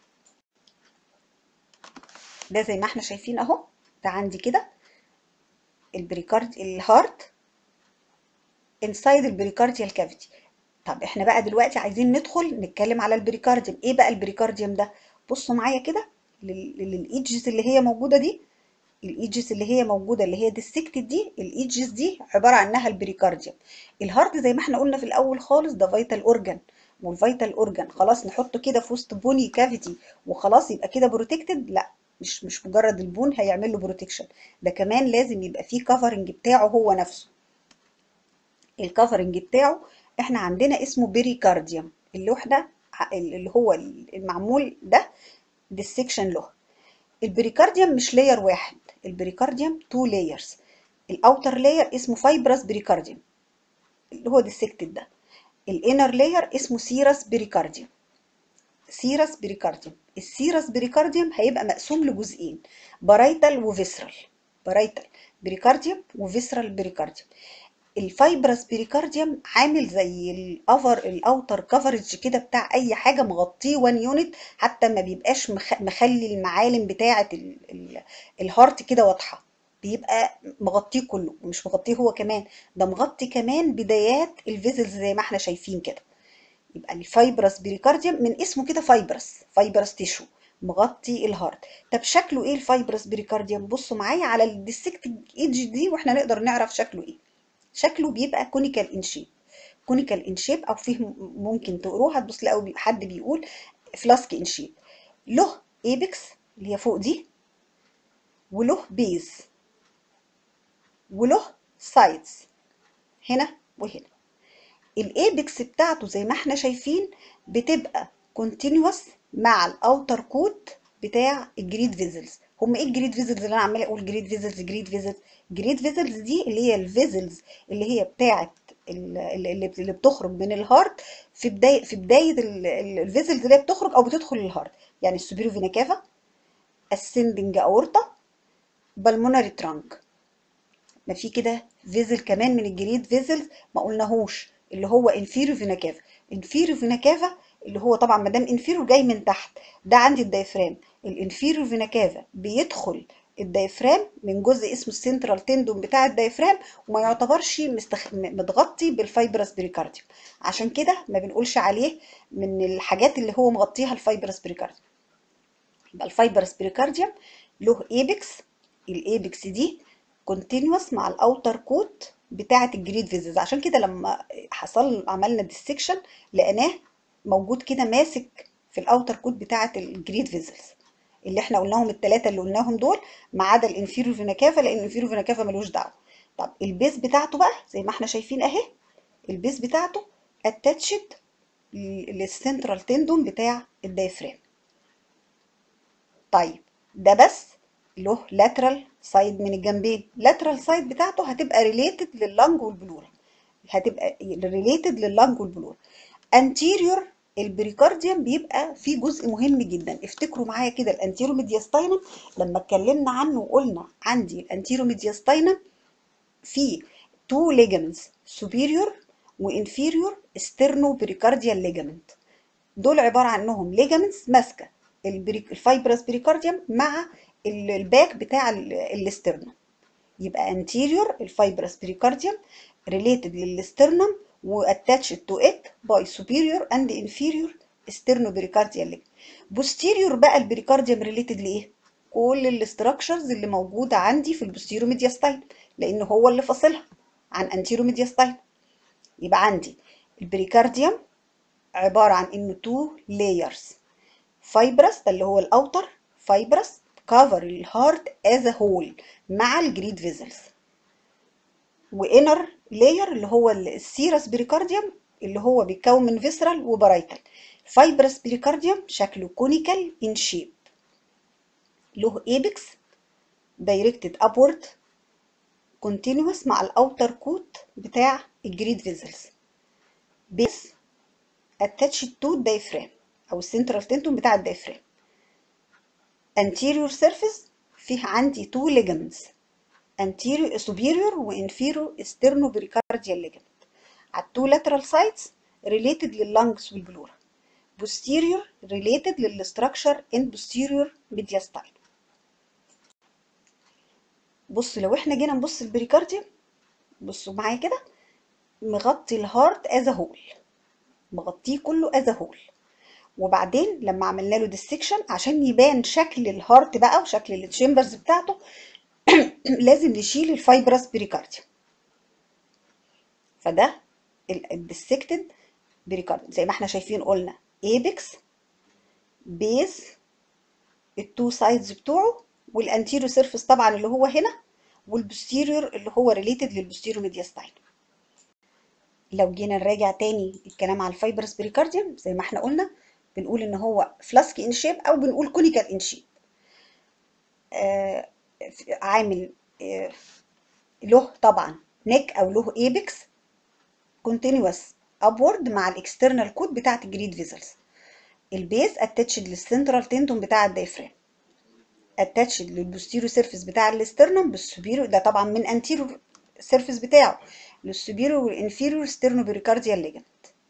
ده زي ما احنا شايفين اهو ده عندي كده البريكارد الهارت انسايد البريكارديال كافيتي طب احنا بقى دلوقتي عايزين ندخل نتكلم على البريكارديوم ايه بقى البريكارديوم ده بصوا معايا كده للايدجز اللي هي موجوده دي الايجز اللي هي موجوده اللي هي ديسكتد دي الايجز دي عباره عنها البريكارديوم الهارت زي ما احنا قلنا في الاول خالص ده فيتال اورجان والفيتال اورجان خلاص نحطه كده في وسط بوني كافيتي وخلاص يبقى كده بروتكتد لا مش مش مجرد البون هيعمل له بروتكشن ده كمان لازم يبقى فيه كفرنج بتاعه هو نفسه الكفرنج بتاعه احنا عندنا اسمه بيريكارديوم اللي احنا اللي هو المعمول ده ديسكشن له البريكارديوم مش لاير واحد البريكارديوم تو لايرز الاوتر لاير اسمه فايبرس بريكارديوم اللي هو ديسكتد ده الانر لاير اسمه سيرس بريكارديوم سيرس بريكارديوم السيرس بريكارديوم هيبقى مقسوم لجزئين بارايتال وفيسرال بارايتال بريكارديوم وفيسرال بريكارديوم الفايبرس بريكارديوم عامل زي الافر الاوتر كفرج كده بتاع اي حاجه مغطيه 1 يونت حتى ما بيبقاش مخلي المعالم بتاعه الهارت كده واضحه بيبقى مغطيه كله ومش مغطيه هو كمان ده مغطي كمان بدايات الفيزلز زي ما احنا شايفين كده يبقى الفايبرس بريكارديوم من اسمه كده فايبرس فايبرس تيشو مغطي الهارت طب شكله ايه الفايبرس بريكارديوم بصوا معايا على الديسكت ايدج دي واحنا نقدر نعرف شكله ايه شكله بيبقى كونيكال ان شيب كونيكال ان شيب او فيه ممكن تقروها تبص تلاقوا حد بيقول فلاسك ان شيب له ايبكس اللي هي فوق دي وله بيز وله سايدز هنا وهنا الايبكس بتاعته زي ما احنا شايفين بتبقى كونتينوس مع الاوتر كوت بتاع الجريد فيزلز هم ايه الجريد فيزلز اللي انا عماله اقول جريد فيزلز جريد فيزلز جريد فيزلز دي اللي هي الفيزلز اللي هي بتاعه اللي, اللي بتخرج من الهارت في بدايه في بدايه الفيزلز اللي هي بتخرج او بتدخل الهارت يعني السوبيرو فينا كافا اسندنج اورتا بالمونري ترانك ما في كده فيزل كمان من الجريد فيزلز ما قلناهوش اللي هو انفيرو فينا كافا انفيرو فينا كافا اللي هو طبعا ما دام انفيرو جاي من تحت ده عندي الدايفرام الانفيرو فينا كافا بيدخل الدايفرام من جزء اسمه السنترال تندون بتاع الدايفرام وما يعتبرش مستخ... متغطي بالفايبرس بريكارديوم عشان كده ما بنقولش عليه من الحاجات اللي هو مغطيها الفايبرس بريكارديوم يبقى الفايبرس بريكارديوم له ايبكس الايبكس دي كونتينوس مع الاوتر كوت بتاعه الجريد فيزز عشان كده لما حصل عملنا ديسكشن لقيناه موجود كده ماسك في الاوتر كوت بتاعه الجريد فيزلز اللي احنا قلناهم الثلاثه اللي قلناهم دول ما عدا الانفيرو فينا كافا لان الانفيرو فينا كافا ملوش دعوه طب البيز بتاعته بقى زي ما احنا شايفين اهي البيز بتاعته اتاتشد للسنترال تندون بتاع الدايفرام طيب ده بس له لاترال سايد من الجنبين لاترال سايد بتاعته هتبقى ريليتد لللنج والبلورا هتبقى ريليتد لللنج والبلورا انتيريور البريكارديوم بيبقى فيه جزء مهم جدا افتكروا معايا كده الانتيرو ميدياستاينم لما اتكلمنا عنه وقلنا عندي الانتيرو ميدياستاينم فيه تو ليجامنتس سوبيريور وانفيريور استرنو بريكارديال ليجامنت دول عباره عنهم ليجامنتس ماسكه الفايبرس بريكارديوم مع الباك بتاع الاسترنم يبقى anterior الفايبرس بريكارديوم related للاسترنم واتاتشد تو ات باي superior and inferior sternobericardial ligament posterior بقى البريكارديوم related لايه كل الاستراكشرز اللي موجوده عندي في البوستيرو ميدياستاين لان هو اللي فاصلها عن انتيرو ميدياستاين يبقى عندي البريكارديوم عباره عن انه تو لايرز فايبرس ده اللي هو الاوتر فايبرس cover الهارت as a whole مع الجريد فيزلز وانر لاير اللي هو السيرس بريكارديوم اللي هو بيتكون من فيسرال وبرايتال فايبرس بريكارديوم شكله كونيكال ان شيب له ايبكس دايركتد ابورد كونتينوس مع الاوتر كوت بتاع الجريد فيزلز بيس اتاتشد تو الدايفرام او السنترال تنتون بتاع الدايفرام anterior surface فيه عندي two ligaments anterior superior و inferior sternobericardial ligament على two lateral sides related لللنجز والبلورا posterior related للstructure in posterior mediastinum بص لو احنا جينا نبص البريكارديوم بصوا معايا كده مغطي الهارت as a whole مغطيه كله as a whole وبعدين لما عملنا له ديسكشن عشان يبان شكل الهارت بقى وشكل التشامبرز بتاعته لازم نشيل الفايبرس بريكارديوم فده الديسكتد بريكارديوم زي ما احنا شايفين قلنا ايبكس بيز التو سايدز بتوعه والانتيريور سيرفيس طبعا اللي هو هنا والبوستيريور اللي هو ريليتد للبوستيريور ميدياستاين لو جينا نراجع تاني الكلام على الفايبرس بريكارديوم زي ما احنا قلنا بنقول ان هو فلاسك ان شيب او بنقول كونيكال ان شيب آه عامل آه له طبعا نيك او له ايبكس كونتينوس ابورد مع الاكسترنال كود بتاعت الجريد فيزلز البيز اتاتشد للسنترال تندون بتاع الدايفرام اتاتشد للبوستيريو سيرفيس بتاع الاسترنم بالسوبيريو ده طبعا من انتيريور سيرفيس بتاعه للسوبيريور والانفيريور ستيرنو بريكارديال ليجمنت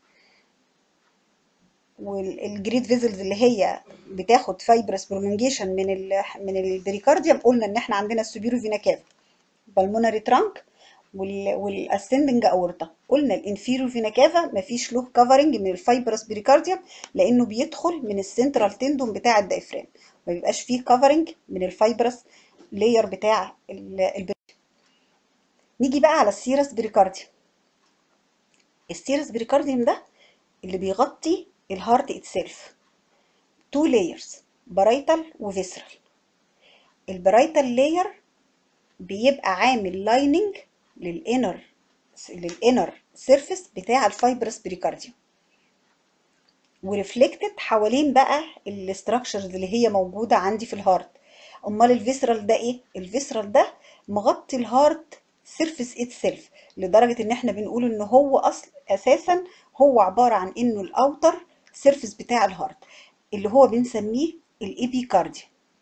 والجريد فيزلز اللي هي بتاخد فايبرس برولونجيشن من ال من البريكارديوم قلنا ان احنا عندنا السوبيريو فينا كافا بالمونري ترانك والاسندنج اورتا قلنا الانفيريور فينا كافا مفيش له كفرنج من الفايبرس بريكارديوم لانه بيدخل من السنترال تندون بتاع الدايفرام ما بيبقاش فيه كفرنج من الفايبرس لاير بتاع البريكارديوم نيجي بقى على السيرس بريكارديوم السيرس بريكارديوم ده اللي بيغطي الهارت اتسيلف تو لايرز برايتال وفيسرال البرايتال لاير بيبقى عامل لايننج للانر للانر سيرفيس بتاع الفايبرس بريكارديوم وريفلكتد حوالين بقى الاستراكشرز اللي هي موجوده عندي في الهارت امال الفيسرال ده ايه الفيسرال ده مغطي الهارت سيرفيس اتسيلف لدرجه ان احنا بنقول ان هو اصل اساسا هو عباره عن انه الاوتر سيرفيس بتاع الهارت اللي هو بنسميه الابيكارديوم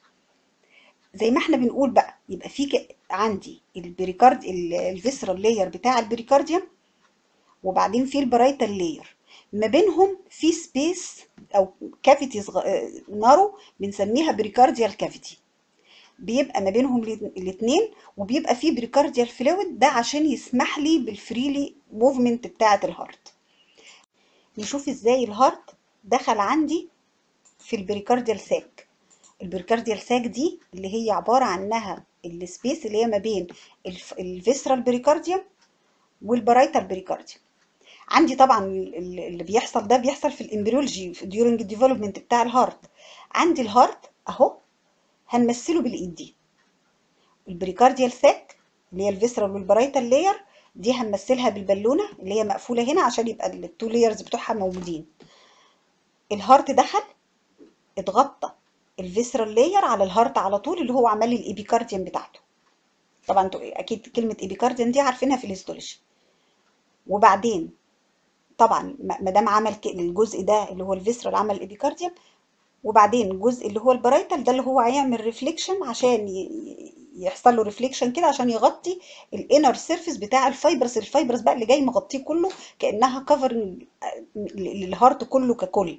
زي ما احنا بنقول بقى يبقى في عندي البريكارد الفيسرال لاير بتاع البريكارديوم وبعدين في البرايتال لاير ما بينهم في سبيس او كافيتي نارو بنسميها بريكارديال كافيتي بيبقى ما بينهم الاثنين وبيبقى في بريكارديال فلويد ده عشان يسمح لي بالفريلي موفمنت بتاعه الهارت نشوف ازاي الهارت دخل عندي في البريكارديال ساك البريكارديال ساك دي اللي هي عباره عنها السبيس اللي هي ما بين الفيسرال بريكارديوم والبرايتال بريكارديوم عندي طبعا اللي بيحصل ده بيحصل في الامبريولوجي ديورنج الديفلوبمنت بتاع الهارت عندي الهارت اهو هنمثله بالايد دي البريكارديال ساك اللي هي الفيسرال والبرايتال لاير دي هنمثلها بالبالونه اللي هي مقفوله هنا عشان يبقى التو لايرز بتوعها موجودين الهارت دخل اتغطى الفيسرال لاير على الهارت على طول اللي هو عمل لي الابيكارديوم بتاعته طبعا انتوا اكيد كلمه ابيكارديوم دي عارفينها في الهيستولوجي وبعدين طبعا ما دام عمل الجزء ده اللي هو الفيسرال عمل الابيكارديوم وبعدين الجزء اللي هو البرايتال ده اللي هو هيعمل ريفليكشن عشان يحصل له ريفليكشن كده عشان يغطي الانر سيرفيس بتاع الفايبرس الفايبرس بقى اللي جاي مغطيه كله كانها كفرنج للهارت كله ككل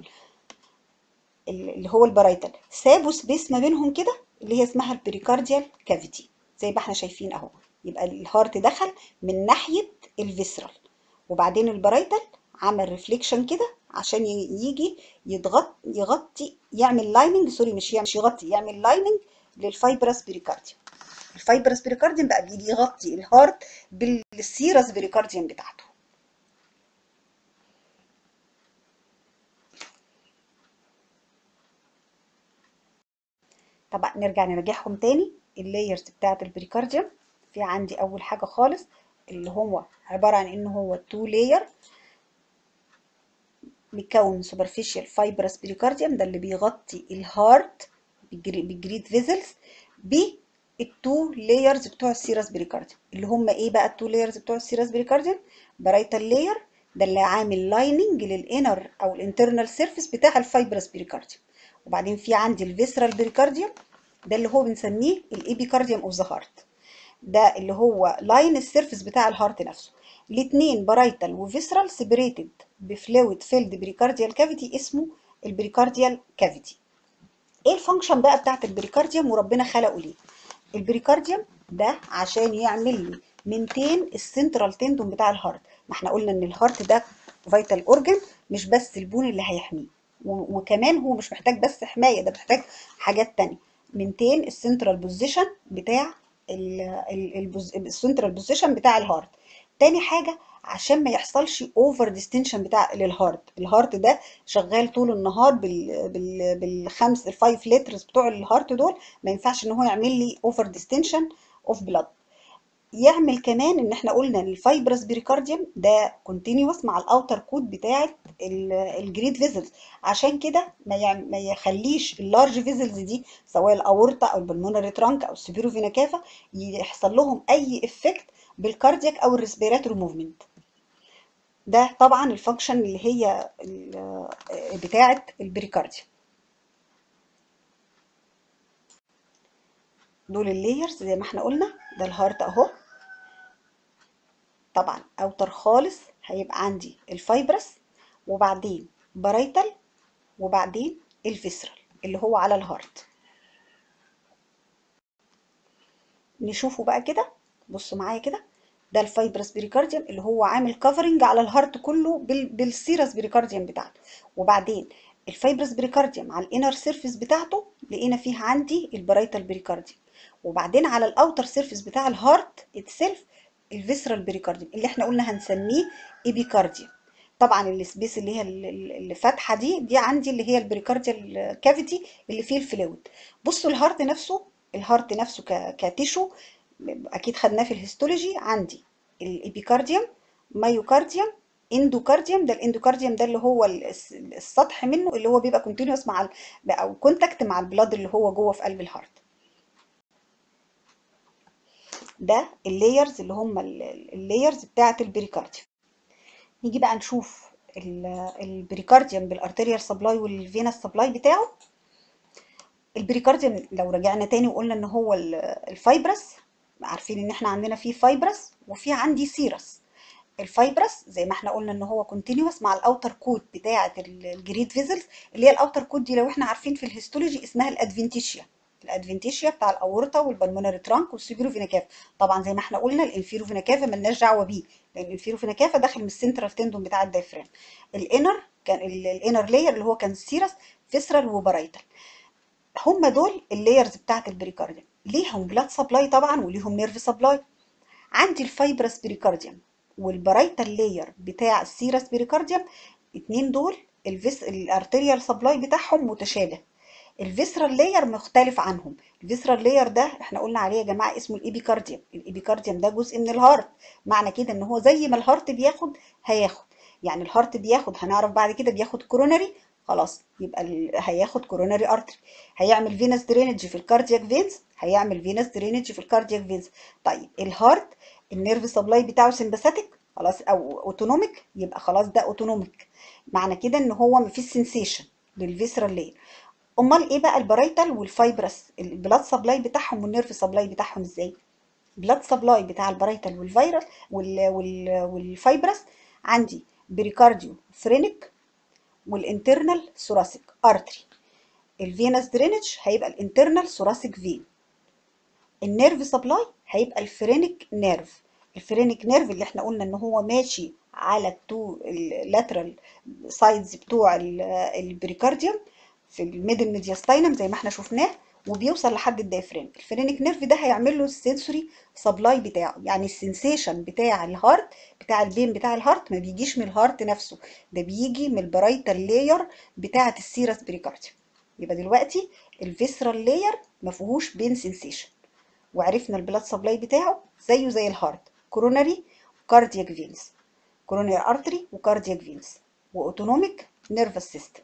اللي هو البرايتال سابوا سبيس ما بينهم كده اللي هي اسمها البريكارديال كافيتي زي ما احنا شايفين اهو يبقى الهارت دخل من ناحيه الفيسرال وبعدين البرايتال عمل ريفليكشن كده عشان يجي يضغط يغطي يعمل لايننج سوري مش يعمل مش يغطي يعمل لايننج للفايبرس بريكارديوم الفايبرس بريكارديوم بقى بيجي يغطي الهارت بالسيرس بريكارديوم بتاعته طبعا نرجع نراجعهم تاني اللايرز بتاعه البريكارديوم في عندي اول حاجه خالص اللي هو عباره عن ان هو تو لاير مكون سوبرفيشال فايبرس بريكارديوم ده اللي بيغطي الهارت بالجريد فيزلز بالتو لايرز بتوع السيرس بريكارديوم اللي هم ايه بقى التو لايرز بتوع السيرس بريكارديوم برايتال لاير ده اللي عامل لايننج للانر او الانترنال سيرفيس بتاع الفايبرس بريكارديوم وبعدين في عندي الفيسرال بريكارديوم ده اللي هو بنسميه الايبيكارديوم اوف ذا هارت ده اللي هو لاين السيرفيس بتاع الهارت نفسه الاثنين برايتال وفيسرال سيبريتد بفلويد فيلد بريكارديال كافيتي اسمه البريكارديال كافيتي ايه الفانكشن بقى بتاعت البريكارديوم وربنا خلقه ليه البريكارديوم ده عشان يعمل لي منتين السنترال تندون بتاع الهارت ما احنا قلنا ان الهارت ده فيتال اورجن مش بس البون اللي هيحميه وكمان هو مش محتاج بس حمايه ده محتاج حاجات تانية منتين السنترال بوزيشن بتاع السنترال بوزيشن بتاع الهارت تاني حاجه عشان ما يحصلش اوفر ديستنشن بتاع للهارت الهارت ده شغال طول النهار بال بال بالخمس الفايف لترز بتوع الهارت دول ما ينفعش ان هو يعمل لي اوفر ديستنشن اوف بلاد يعمل كمان ان احنا قلنا ان الفايبرس بريكارديوم ده كونتينيوس مع الاوتر كود بتاعه الجريد فيزلز عشان كده ما يعم- ما يخليش اللارج فيزلز دي سواء الاورطه او البلمونري ترانك او السبيرو فينا كافا يحصل لهم اي افكت بالكاردياك او الريسبيراتوري موفمنت ده طبعا الفانكشن اللي هي ال- بتاعه البريكارديوم دول اللايرز زي ما احنا قلنا ده الهارت اهو طبعا اوتر خالص هيبقى عندي الفايبرس وبعدين بارايتال وبعدين الفيسرال اللي هو على الهارت نشوفه بقى كده بصوا معايا كده ده الفايبرس بريكارديوم اللي هو عامل كفرنج على الهارت كله بال... بالسيرس بريكارديوم بتاعته وبعدين الفايبرس بريكارديوم على الانر سيرفيس بتاعته لقينا فيه عندي البرايتال بريكارديوم وبعدين على الاوتر سيرفيس بتاع الهارت اتسلف الفيسرال بريكارديوم اللي احنا قلنا هنسميه ايبيكارديوم طبعا السبيس اللي هي ال- ال- اللي فاتحه دي دي عندي اللي هي البريكارديال كافيتي اللي فيه الفلويد بصوا الهارت نفسه الهارت نفسه ك- كتيشو اكيد خدناه في الهيستولوجي عندي الابيكارديوم مايوكارديوم اندوكارديوم ده الاندوكارديوم ده اللي هو ال- الس- السطح منه اللي هو بيبقى كونتينوس مع ال- او كونتاكت مع البلاد اللي هو جوه في قلب الهارت ده اللايرز اللي هم اللايرز بتاعه البريكارديوم نيجي بقى نشوف ال- البريكارديوم بالارتيريال سبلاي والفينس سبلاي بتاعه البريكارديوم لو رجعنا تاني وقلنا ان هو ال- الفايبرس عارفين ان احنا عندنا فيه فايبرس وفي عندي سيرس الفايبرس زي ما احنا قلنا ان هو كونتينوس مع الاوتر كود بتاعه الجريد فيزلز اللي هي الاوتر كود دي لو احنا عارفين في الهيستولوجي اسمها الادفنتيشيا الادفنتيشيا بتاع الاورطه والبلمونري ترانك والسيبيرو فينا كافا طبعا زي ما احنا قلنا الانفيرو فينا كافا ملناش دعوه بيه لان الانفيرو فينا كافا داخل من السنترال تندون بتاع الدايفرام الانر كان الانر لاير اللي هو كان السيرس فيسرال وبرايتال هم دول اللايرز بتاعت البريكارديوم ليهم بلاد سبلاي طبعا وليهم نيرف سبلاي عندي الفايبرس بريكارديوم والبرايتال لاير بتاع السيرس بريكارديوم اتنين دول الفيس الارتيريال سبلاي بتاعهم متشابه الفيسرال لاير مختلف عنهم الفيسرال لاير ده احنا قلنا عليه يا جماعه اسمه الايبيكارديوم الايبيكارديوم ده جزء من الهارت معنى كده ان هو زي ما الهارت بياخد هياخد يعني الهارت بياخد هنعرف بعد كده بياخد كوروناري خلاص يبقى ال- هياخد كوروناري ارتري هيعمل فينس درينج في الكاردياك فينز هيعمل فينس درينج في الكاردياك فينز طيب الهارت النيرف سبلاي بتاعه سمباثيك خلاص او اوتونوميك يبقى خلاص ده اوتونوميك معنى كده ان هو مفيش سنسيشن للفيسرال لاير امال ايه بقى البرايتال والفايبرس البلاد سبلاي بتاعهم والنيرف سبلاي بتاعهم ازاي بلاد سبلاي بتاع البرايتال والفيروس وال وال والفايبرس عندي بريكارديو فرينك والانترنال ثوراسيك ارتري الفينس درينج هيبقى الانترنال ثوراسيك فين النيرف سبلاي هيبقى الفرينك نيرف الفرينك نيرف اللي احنا قلنا ان هو ماشي على التو اللاترال سايدز بتوع ال- البريكارديوم في الميدل ميدياستاينم زي ما احنا شفناه وبيوصل لحد الدايفرام الفرينك نيرف ده هيعمل له السنسوري سبلاي بتاعه يعني السنسيشن بتاع الهارت بتاع البين بتاع الهارت ما بيجيش من الهارت نفسه ده بيجي من البرايتال لاير بتاعه السيرس بريكارديوم يبقى دلوقتي الفيسرال لاير ما فيهوش بين سنسيشن وعرفنا البلاد سبلاي بتاعه زيه زي الهارت كوروناري كاردياك فينز كوروناري ارتري وكاردياك فينز واوتونوميك نيرفس سيستم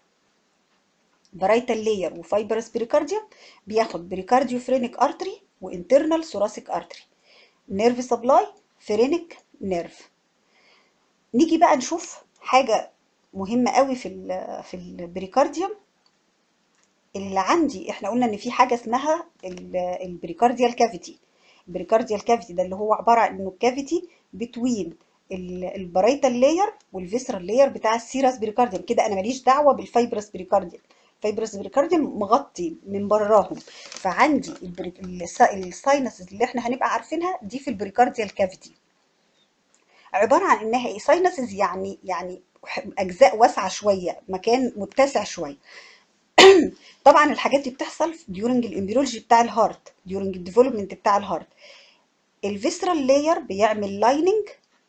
برايتال لاير وفايبرس بريكارديوم بياخد بريكارديو فرينيك ارتري وانترنال ثوراسيك ارتري نيرف سبلاي فرينيك نيرف نيجي بقى نشوف حاجه مهمه قوي في ال في البريكارديوم اللي عندي احنا قلنا ان في حاجه اسمها ال- البريكارديال كافيتي البريكارديال كافيتي ده اللي هو عباره عن انه كافيتي بتوين البرايتال لاير والفيسرال لاير بتاع السيرس بريكارديوم كده انا ماليش دعوه بالفايبرس بريكارديوم الفايبرس بريكارديوم مغطي من براهم فعندي البري- الس- الساينسز اللي احنا هنبقى عارفينها دي في البريكارديال كافيتي عباره عن انها ايه ساينسز يعني يعني اجزاء واسعه شويه مكان متسع شويه طبعا الحاجات دي بتحصل ديورنج الامبريولوجي بتاع الهارت ديورنج الديفلوبمنت بتاع الهارت الفيسرال لاير بيعمل لايننج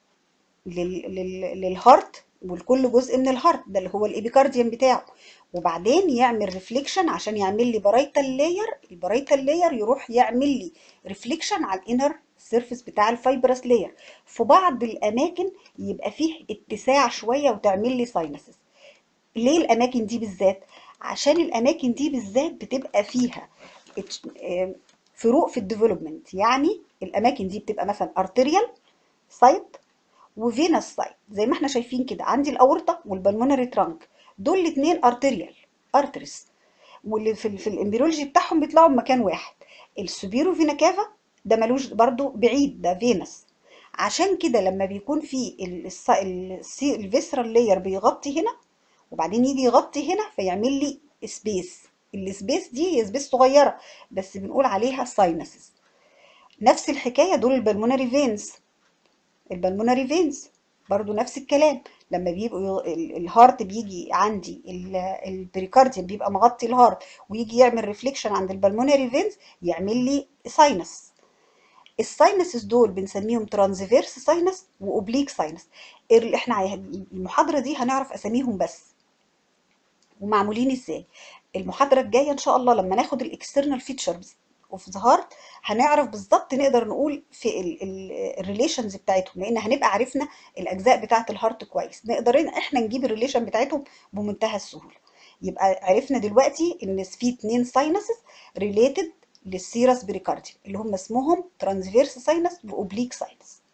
للهارت ولكل جزء من الهارت ده اللي هو الابيكارديوم بتاعه وبعدين يعمل ريفليكشن عشان يعمل لي برايتال لاير البرايتال لاير يروح يعمل لي ريفليكشن على الانر سيرفيس بتاع الفايبرس لاير في بعض الاماكن يبقى فيه اتساع شويه وتعمل لي ساينسز ليه الاماكن دي بالذات عشان الاماكن دي بالذات بتبقى فيها فروق في الديفلوبمنت يعني الاماكن دي بتبقى مثلا ارتريال سايت وفينس سايت زي ما احنا شايفين كده عندي الاورطه والبلمونري ترانك دول الاثنين ارتريال ارتريس واللي في, في الامبريولوجي بتاعهم بيطلعوا بمكان واحد السوبيرو فينا كافا ده ملوش برضو بعيد ده فينس عشان كده لما بيكون في الفيسرال لاير بيغطي هنا وبعدين يجي يغطي هنا فيعمل لي سبيس السبيس دي هي سبيس صغيره بس بنقول عليها ساينسز نفس الحكايه دول البلمونري فينز البلمونري فينز برضو نفس الكلام لما بيبقوا الهارت بيجي عندي البريكارديوم بيبقى مغطي الهارت ويجي يعمل ريفليكشن عند البلمونري فينز يعمل لي ساينس الساينسز دول بنسميهم ترانزفيرس ساينس واوبليك ساينس احنا المحاضره دي هنعرف اساميهم بس ومعمولين ازاي المحاضره الجايه ان شاء الله لما ناخد الاكسترنال فيتشرز اوف ذا هارت هنعرف بالظبط نقدر نقول في الريليشنز بتاعتهم لان هنبقى عرفنا الاجزاء بتاعه الهارت كويس نقدر احنا نجيب الريليشن بتاعتهم بمنتهى السهوله يبقى عرفنا دلوقتي ان في اتنين ساينسز ريليتد للسيرس بريكارديوم اللي هم اسمهم ترانسفيرس ساينس واوبليك ساينس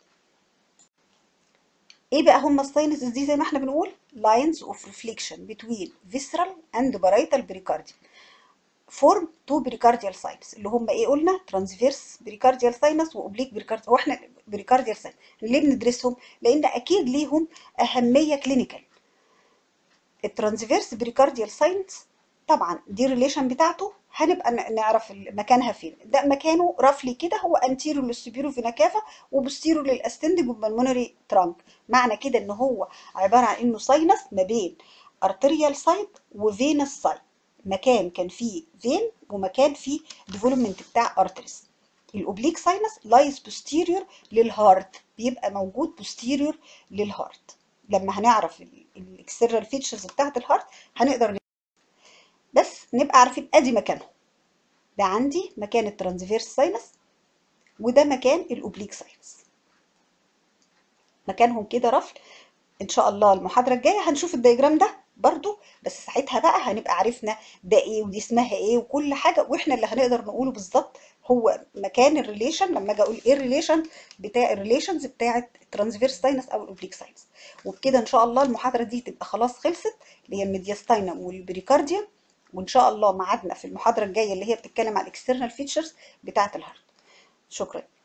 ايه بقى هم الساينسز دي زي ما احنا بنقول lines of reflection between visceral and parietal pericardium form two pericardial sinus اللي هم ايه قلنا transverse pericardial sinus واوبليك pericardial هو احنا pericardial sinus ليه بندرسهم لان اكيد ليهم اهميه كلينيكال الترانسفيرس بريكارديال ساينس طبعا دي الريليشن بتاعته هنبقى نعرف مكانها فين ده مكانه رفلي كده هو انتيرو للسوبيرو فينا كافا وبوستيرو للاستندج والبلمونري ترانك معنى كده ان هو عباره عن انه ساينس ما بين ارتريال سايت وفينس سايت مكان كان فيه فين ومكان فيه ديفلوبمنت بتاع ارتريس الاوبليك ساينس لايز بوستيريور للهارت بيبقى موجود بوستيريور للهارت لما هنعرف الاكسترنال فيتشرز بتاعت الهارت هنقدر بس نبقى عارفين ادي مكانهم ده عندي مكان الترانسفيرس ساينس وده مكان الاوبليك ساينس مكانهم كده رفل ان شاء الله المحاضره الجايه هنشوف الدياجرام ده برضو بس ساعتها بقى هنبقى عرفنا ده ايه ودي اسمها ايه وكل حاجه واحنا اللي هنقدر نقوله بالظبط هو مكان الريليشن لما اجي اقول ايه الريليشن بتاع الريليشنز بتاعه الترانسفيرس ساينس او الاوبليك ساينس وبكده ان شاء الله المحاضره دي تبقى خلاص خلصت اللي هي الميدياستاينم والبريكارديوم وان شاء الله ميعادنا في المحاضره الجايه اللي هي بتتكلم على الاكسترنال فيتشرز بتاعه الهارت شكرا